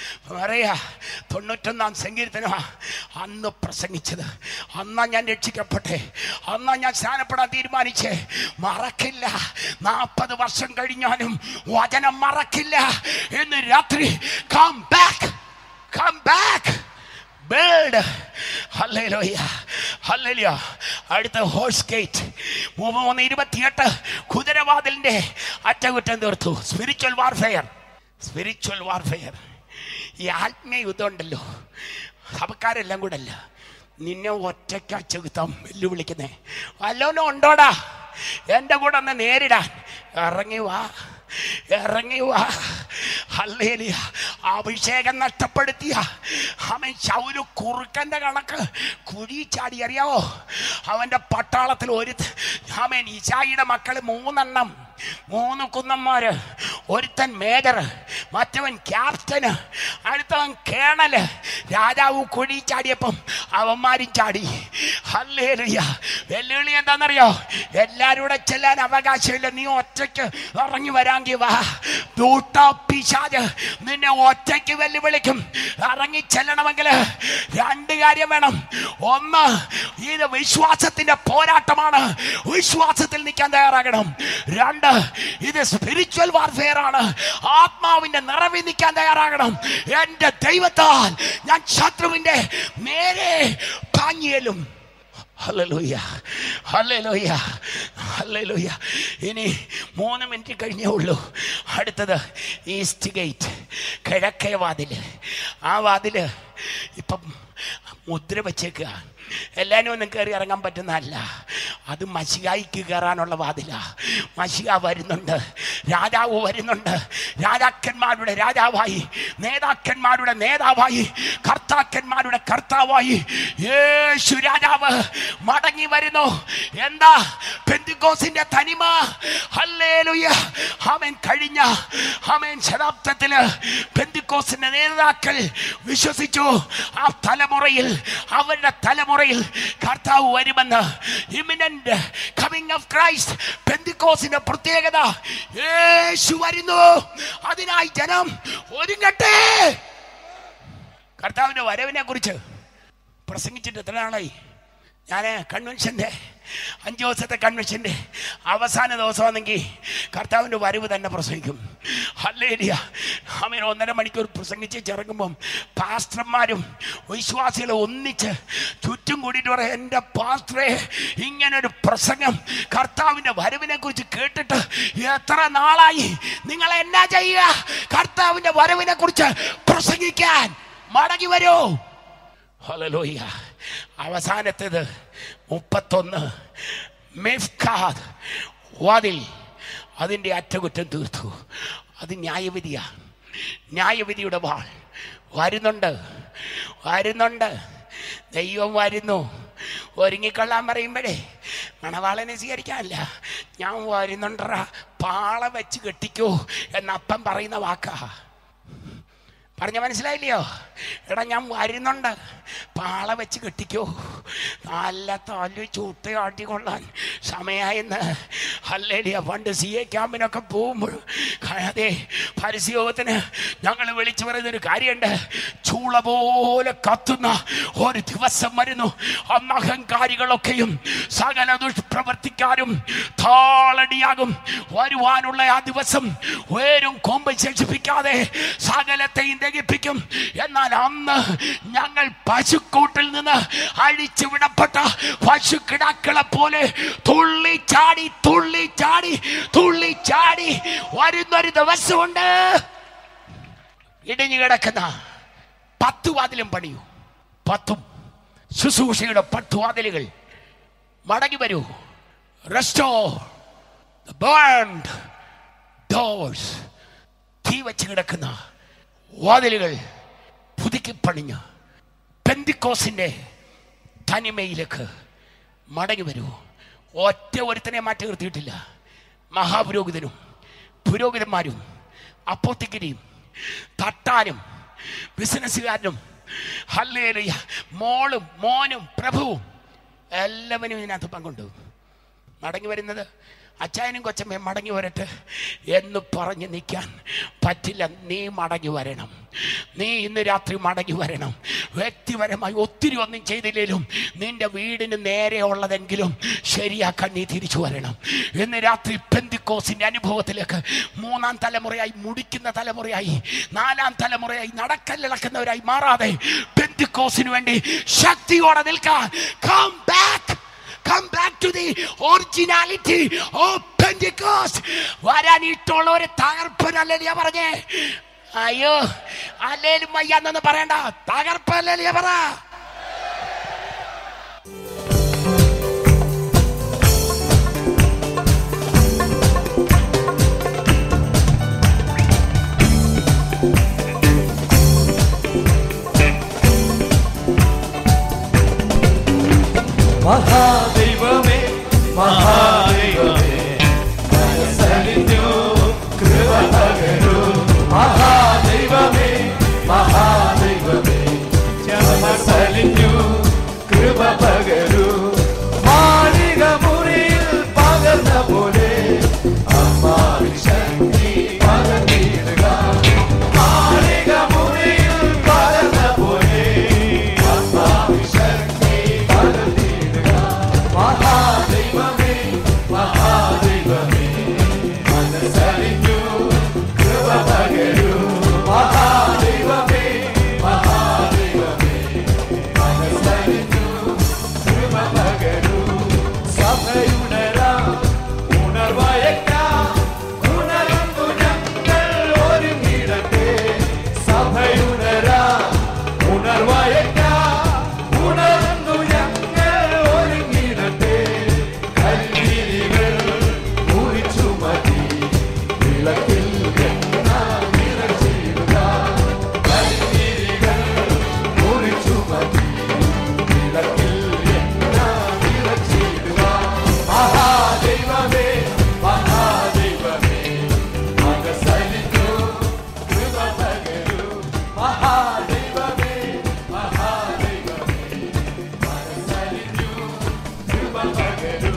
പറയാ തൊണ്ണൂറ്റൊന്നാം സങ്കീർത്തനമാ അന്ന് പ്രസംഗിച്ചത് അന്നാ ഞാൻ രക്ഷിക്കപ്പെട്ടെ അന്നാ ഞാൻ സ്നാനപ്പെടാൻ തീരുമാനിച്ചേ മറക്കില്ല നാൽപ്പത് വർഷം കഴിഞ്ഞാലും വചനം മറക്കില്ല എന്ന് രാത്രി come back come back bird ഹല്ലേലൂയ ഹല്ലേലൂയ അടുത്ത ഹോഴ്സ് ഗേറ്റ് മൂന്ന് ഇരുപത്തിയെട്ട് കുതിരവാതിലിന്റെ അറ്റകുറ്റം തീർത്തു സ്പിരിച്വൽ വാർഫെയർ സ്പിരിച്വൽ വാർഫെയർ ഈ ആത്മീയ യുദ്ധം ഉണ്ടല്ലോ സഭക്കാരെല്ലാം കൂടെ അല്ല നിന്നെ ഒറ്റയ്ക്കാ ചെകുത്താം വെല്ലുവിളിക്കുന്നേ വല്ലോനും ഉണ്ടോടാ എൻ്റെ കൂടെ ഒന്ന് നേരിടാൻ ഇറങ്ങി വാ ഇറങ്ങി വാ ഹല്ലേലൂയ അഭിഷേകം നഷ്ടപ്പെടുത്തിയ അവൻ ശൗരു കുറുക്കന്റെ കണക്ക് കുഴി ചാടി അറിയാവോ അവന്റെ പട്ടാളത്തിൽ ഒരു അവൻ ഇശായിയുടെ മക്കള് മൂന്നെണ്ണം മൂന്ന് കുന്നന്മാര് ഒരുത്തൻ മേജർ മറ്റവൻ ക്യാപ്റ്റന് അടുത്തവൻ കേണല് രാജാവ് കുഴി ചാടിയപ്പം അവന്മാരും ചാടി ഹല്ലേലൂയ വെല്ലുവിളി എന്താണെന്നറിയോ എല്ലാരും കൂടെ ചെല്ലാൻ അവകാശമില്ല നീ ഒറ്റയ്ക്ക് ഇറങ്ങി വരാങ്കി വാ ദൂട്ട പിശാജ് നിന്നെ ഒറ്റയ്ക്ക് വെല്ലുവിളിക്കും ഇറങ്ങി ചെല്ലണമെങ്കിൽ രണ്ട് കാര്യം വേണം ഒന്ന് ഇത് വിശ്വാസത്തിന്റെ പോരാട്ടമാണ് വിശ്വാസത്തിൽ നിൽക്കാൻ തയ്യാറാകണം രണ്ട് ഇത് സ്പിരിച്വൽ വാർഫെയർ ആണ് ആത്മാവിന്റെ നിറവിൽ നിൽക്കാൻ തയ്യാറാകണം എന്റെ ദൈവത്താൽ ഞാൻ ശത്രുവിന്റെ നേരെ പാഞ്ഞിയലും ഹല്ലേലൂയ ഹല്ലേലൂയ ഹല്ലേലൂയ ഇനി മൂന്ന് മിനിറ്റ് കഴിഞ്ഞേ ഉള്ളൂ അടുത്തത് ഈസ്റ്റ് ഗേറ്റ് കിഴക്കേ വാതില് ആ വാതില് ഇപ്പം മുദ്ര വെച്ചേക്കുക എല്ലാവരും ഒന്നും കയറി ഇറങ്ങാൻ പറ്റുന്നതല്ല അത് മഷികായിക്ക് കയറാനുള്ള വാതില മഷിക വരുന്നുണ്ട് രാജാവ് വരുന്നുണ്ട് രാജാക്കന്മാരുടെ രാജാവായി നേതാക്കന്മാരുടെ നേതാവായി കർത്താക്കന്മാരുടെ കർത്താവായി യേശു രാജാവ് മടങ്ങി വരുന്നു എന്താ പെന്തിക്കോസിന്റെ തനിമ ഹല്ലേലൂയ അവൻ കഴിഞ്ഞ അവൻ ശതാബ്ദത്തില് പെന്തിക്കോസിന്റെ നേതാക്കൾ വിശ്വസിച്ചു ആ തലമുറയിൽ അവരുടെ തലമുറയിൽ കർത്താവ് വരുമെന്ന് ഇമിനന്റ് കമ്മിങ് ഓഫ് ക്രൈസ്റ്റ് പെന്തിക്കോസിന്റെ പ്രത്യേകത യേശു വരുന്നു അതിനായി ജനം ഒരുങ്ങട്ടെ കർത്താവിന്റെ വരവിനെ കുറിച്ച് പ്രസംഗിച്ചിട്ട് എത്ര നാളായി ഞാൻ കൺവെൻഷൻ്റെ അഞ്ച് ദിവസത്തെ കൺവെൻഷൻ്റെ അവസാന ദിവസമാണെങ്കിൽ കർത്താവിൻ്റെ വരവ് തന്നെ പ്രസംഗിക്കും ഹല്ലേലിയ അവൻ ഒന്നര മണിക്കൂർ പ്രസംഗിച്ച് ചിറങ്ങുമ്പം പാസ്റ്റർമാരും വിശ്വാസികളും ഒന്നിച്ച് ചുറ്റും കൂടിയിട്ട് പറയാം എൻ്റെ പാസ്റ്ററെ ഇങ്ങനൊരു പ്രസംഗം കർത്താവിൻ്റെ വരവിനെ കുറിച്ച് കേട്ടിട്ട് എത്ര നാളായി നിങ്ങൾ എന്നാ ചെയ്യുക കർത്താവിൻ്റെ വരവിനെ കുറിച്ച് പ്രസംഗിക്കാൻ മടങ്ങി വരൂ ഹലലോയ്യ അവസാനത്തേത് മുപ്പത്തൊന്ന് മെഫ്കാദ് വാതിൽ അതിൻ്റെ അറ്റകുറ്റം തീർത്തു അത് ന്യായവിധിയാ ന്യായവിധിയുടെ വാൾ വരുന്നുണ്ട് വരുന്നുണ്ട് ദൈവം വരുന്നു ഒരുങ്ങിക്കൊള്ളാൻ പറയുമ്പോഴേ മണവാളനെ സ്വീകരിക്കാനല്ല ഞാൻ വരുന്നുണ്ടറാ പാള വെച്ച് കെട്ടിക്കോ എന്നപ്പം പറയുന്ന വാക്കാ പറഞ്ഞ മനസ്സിലായില്ലയോ എടാ ഞാൻ വരുന്നുണ്ട് പാള വെച്ച് കെട്ടിക്കോ നല്ല തല്ലു ചൂട്ടയാട്ടി കൊള്ളാൻ സമയമായെന്ന് അല്ലേലിയ പണ്ട് സി എ ക്യാമ്പിനൊക്കെ പോകുമ്പോൾ അതെ പരസ്യോഗത്തിന് ഞങ്ങൾ വിളിച്ചു പറയുന്നൊരു കാര്യമുണ്ട് ചൂള പോലെ കത്തുന്ന ഒരു ദിവസം വരുന്നു അന്ന് അഹങ്കാരികളൊക്കെയും സകല ദുഷ്പ്രവർത്തിക്കാരും താളടിയാകും വരുവാനുള്ള ആ ദിവസം വേരും കൊമ്പ് ശേഷിപ്പിക്കാതെ സകലത്തെയും ദഹിപ്പിക്കും എന്നാൽ അന്ന് ഞങ്ങൾ പശുക്കൂട്ടിൽ നിന്ന് അഴിച്ചു വിടപ്പെട്ട പശുക്കിടാക്കളെ പോലെ തുള്ളി ചാടി തുള്ളി ചാടി തുള്ളി ചാടി വരുന്നൊരു ദിവസമുണ്ട് ഇടിഞ്ഞു കിടക്കുന്ന പത്ത് വാതിലും പണിയൂ പത്തും ശുശ്രൂഷയുടെ പത്ത് വാതിലുകൾ മടങ്ങി വരൂ റെസ്റ്റോ ബേൺഡ് ഡോഴ്സ് തീ വെച്ച് കിടക്കുന്ന വാതിലുകൾ പുതുക്കി പണിഞ്ഞ് പെന്തിക്കോസിന്റെ തനിമയിലേക്ക് മടങ്ങി വരൂ ഒറ്റ ഒരുത്തനെ മാറ്റി നിർത്തിയിട്ടില്ല മഹാപുരോഹിതനും പുരോഹിതന്മാരും അപ്പോത്തിക്കരിയും തട്ടാനും ബിസിനസ്സുകാരനും ഹല്ലേലൂയ മോളും മോനും പ്രഭുവും എല്ലാവരും ഇതിനകത്ത് പങ്കുണ്ട് മടങ്ങി വരുന്നത് അച്ചായനും കൊച്ചമ്മയും മടങ്ങി വരട്ടെ എന്ന് പറഞ്ഞ് നിൽക്കാൻ പറ്റില്ല നീ മടങ്ങി വരണം നീ ഇന്ന് രാത്രി മടങ്ങി വരണം വ്യക്തിപരമായി ഒത്തിരി ഒന്നും ചെയ്തില്ലെങ്കിലും നിന്റെ വീടിന് നേരെ ഉള്ളതെങ്കിലും ശരിയാക്കാൻ നീ തിരിച്ചു വരണം ഇന്ന് രാത്രി പെന്തിക്കോസിന്റെ അനുഭവത്തിലേക്ക് മൂന്നാം തലമുറയായി മുടിക്കുന്ന തലമുറയായി നാലാം തലമുറയായി നടക്കല്ലിളക്കുന്നവരായി മാറാതെ പെന്തിക്കോസിന് വേണ്ടി ശക്തിയോടെ നിൽക്കാൻ come back come back to the originality of Pentecost. വരാനിട്ടുള്ള ഒരു തകർപ്പനല്ലേ ഞാൻ പറഞ്ഞേ അയ്യോ അല്ലേലും വയ്യാന്നൊന്നും പറയണ്ട തകർപ്പല്ലേ പറ മഹാദൈവമേ മഹാദൈവമേ മനസ്സലിഞ്ഞു കൃപ പകരൂ മഹാദൈവമേ മഹാദൈവമേ മനസ്സലിഞ്ഞു കൃപ പകരൂ മാളിക മുറിയിൽ പകർന്ന പോലെ അമ്മാവി ശക്തി പകർന്നിടുക മാളിക മുറിയിൽ പകർന്ന പോലെ അമ്മാവി ശക്തി പകർന്നിടുക മഹാദൈവമേ മഹാദൈവമേ മനസ്സലിഞ്ഞു കൃപ പകരൂ മഹാദൈവമേ മഹാദൈവമേ മനസ്സലിഞ്ഞു കൃപ പകരൂ സഭയുണരാം ഉണർവയക്കാം ഉണർന്നു ഞങ്ങൾ ഒരുങ്ങിടട്ടെ സഭയുണരാം ഉണർവയക്കാം ഉണർന്നു ഞങ്ങൾ ഒരുങ്ങിടട്ടെ കല്ലിരികൾ മുറിച്ചു മതി വിളക്കിൽ എണ്ണ നിറച്ചിടുക കല്ലിരികൾ മുറിച്ചു മതി വിളക്കിൽ എണ്ണ നിറച്ചിടുക മഹാദൈവമേ മഹാദൈവമേ മനസ്സലിഞ്ഞു കൃപ പകരൂ മഹാദൈവമേ മഹാദൈവമേ മനസ്സലിഞ്ഞു കൃപ പകരൂ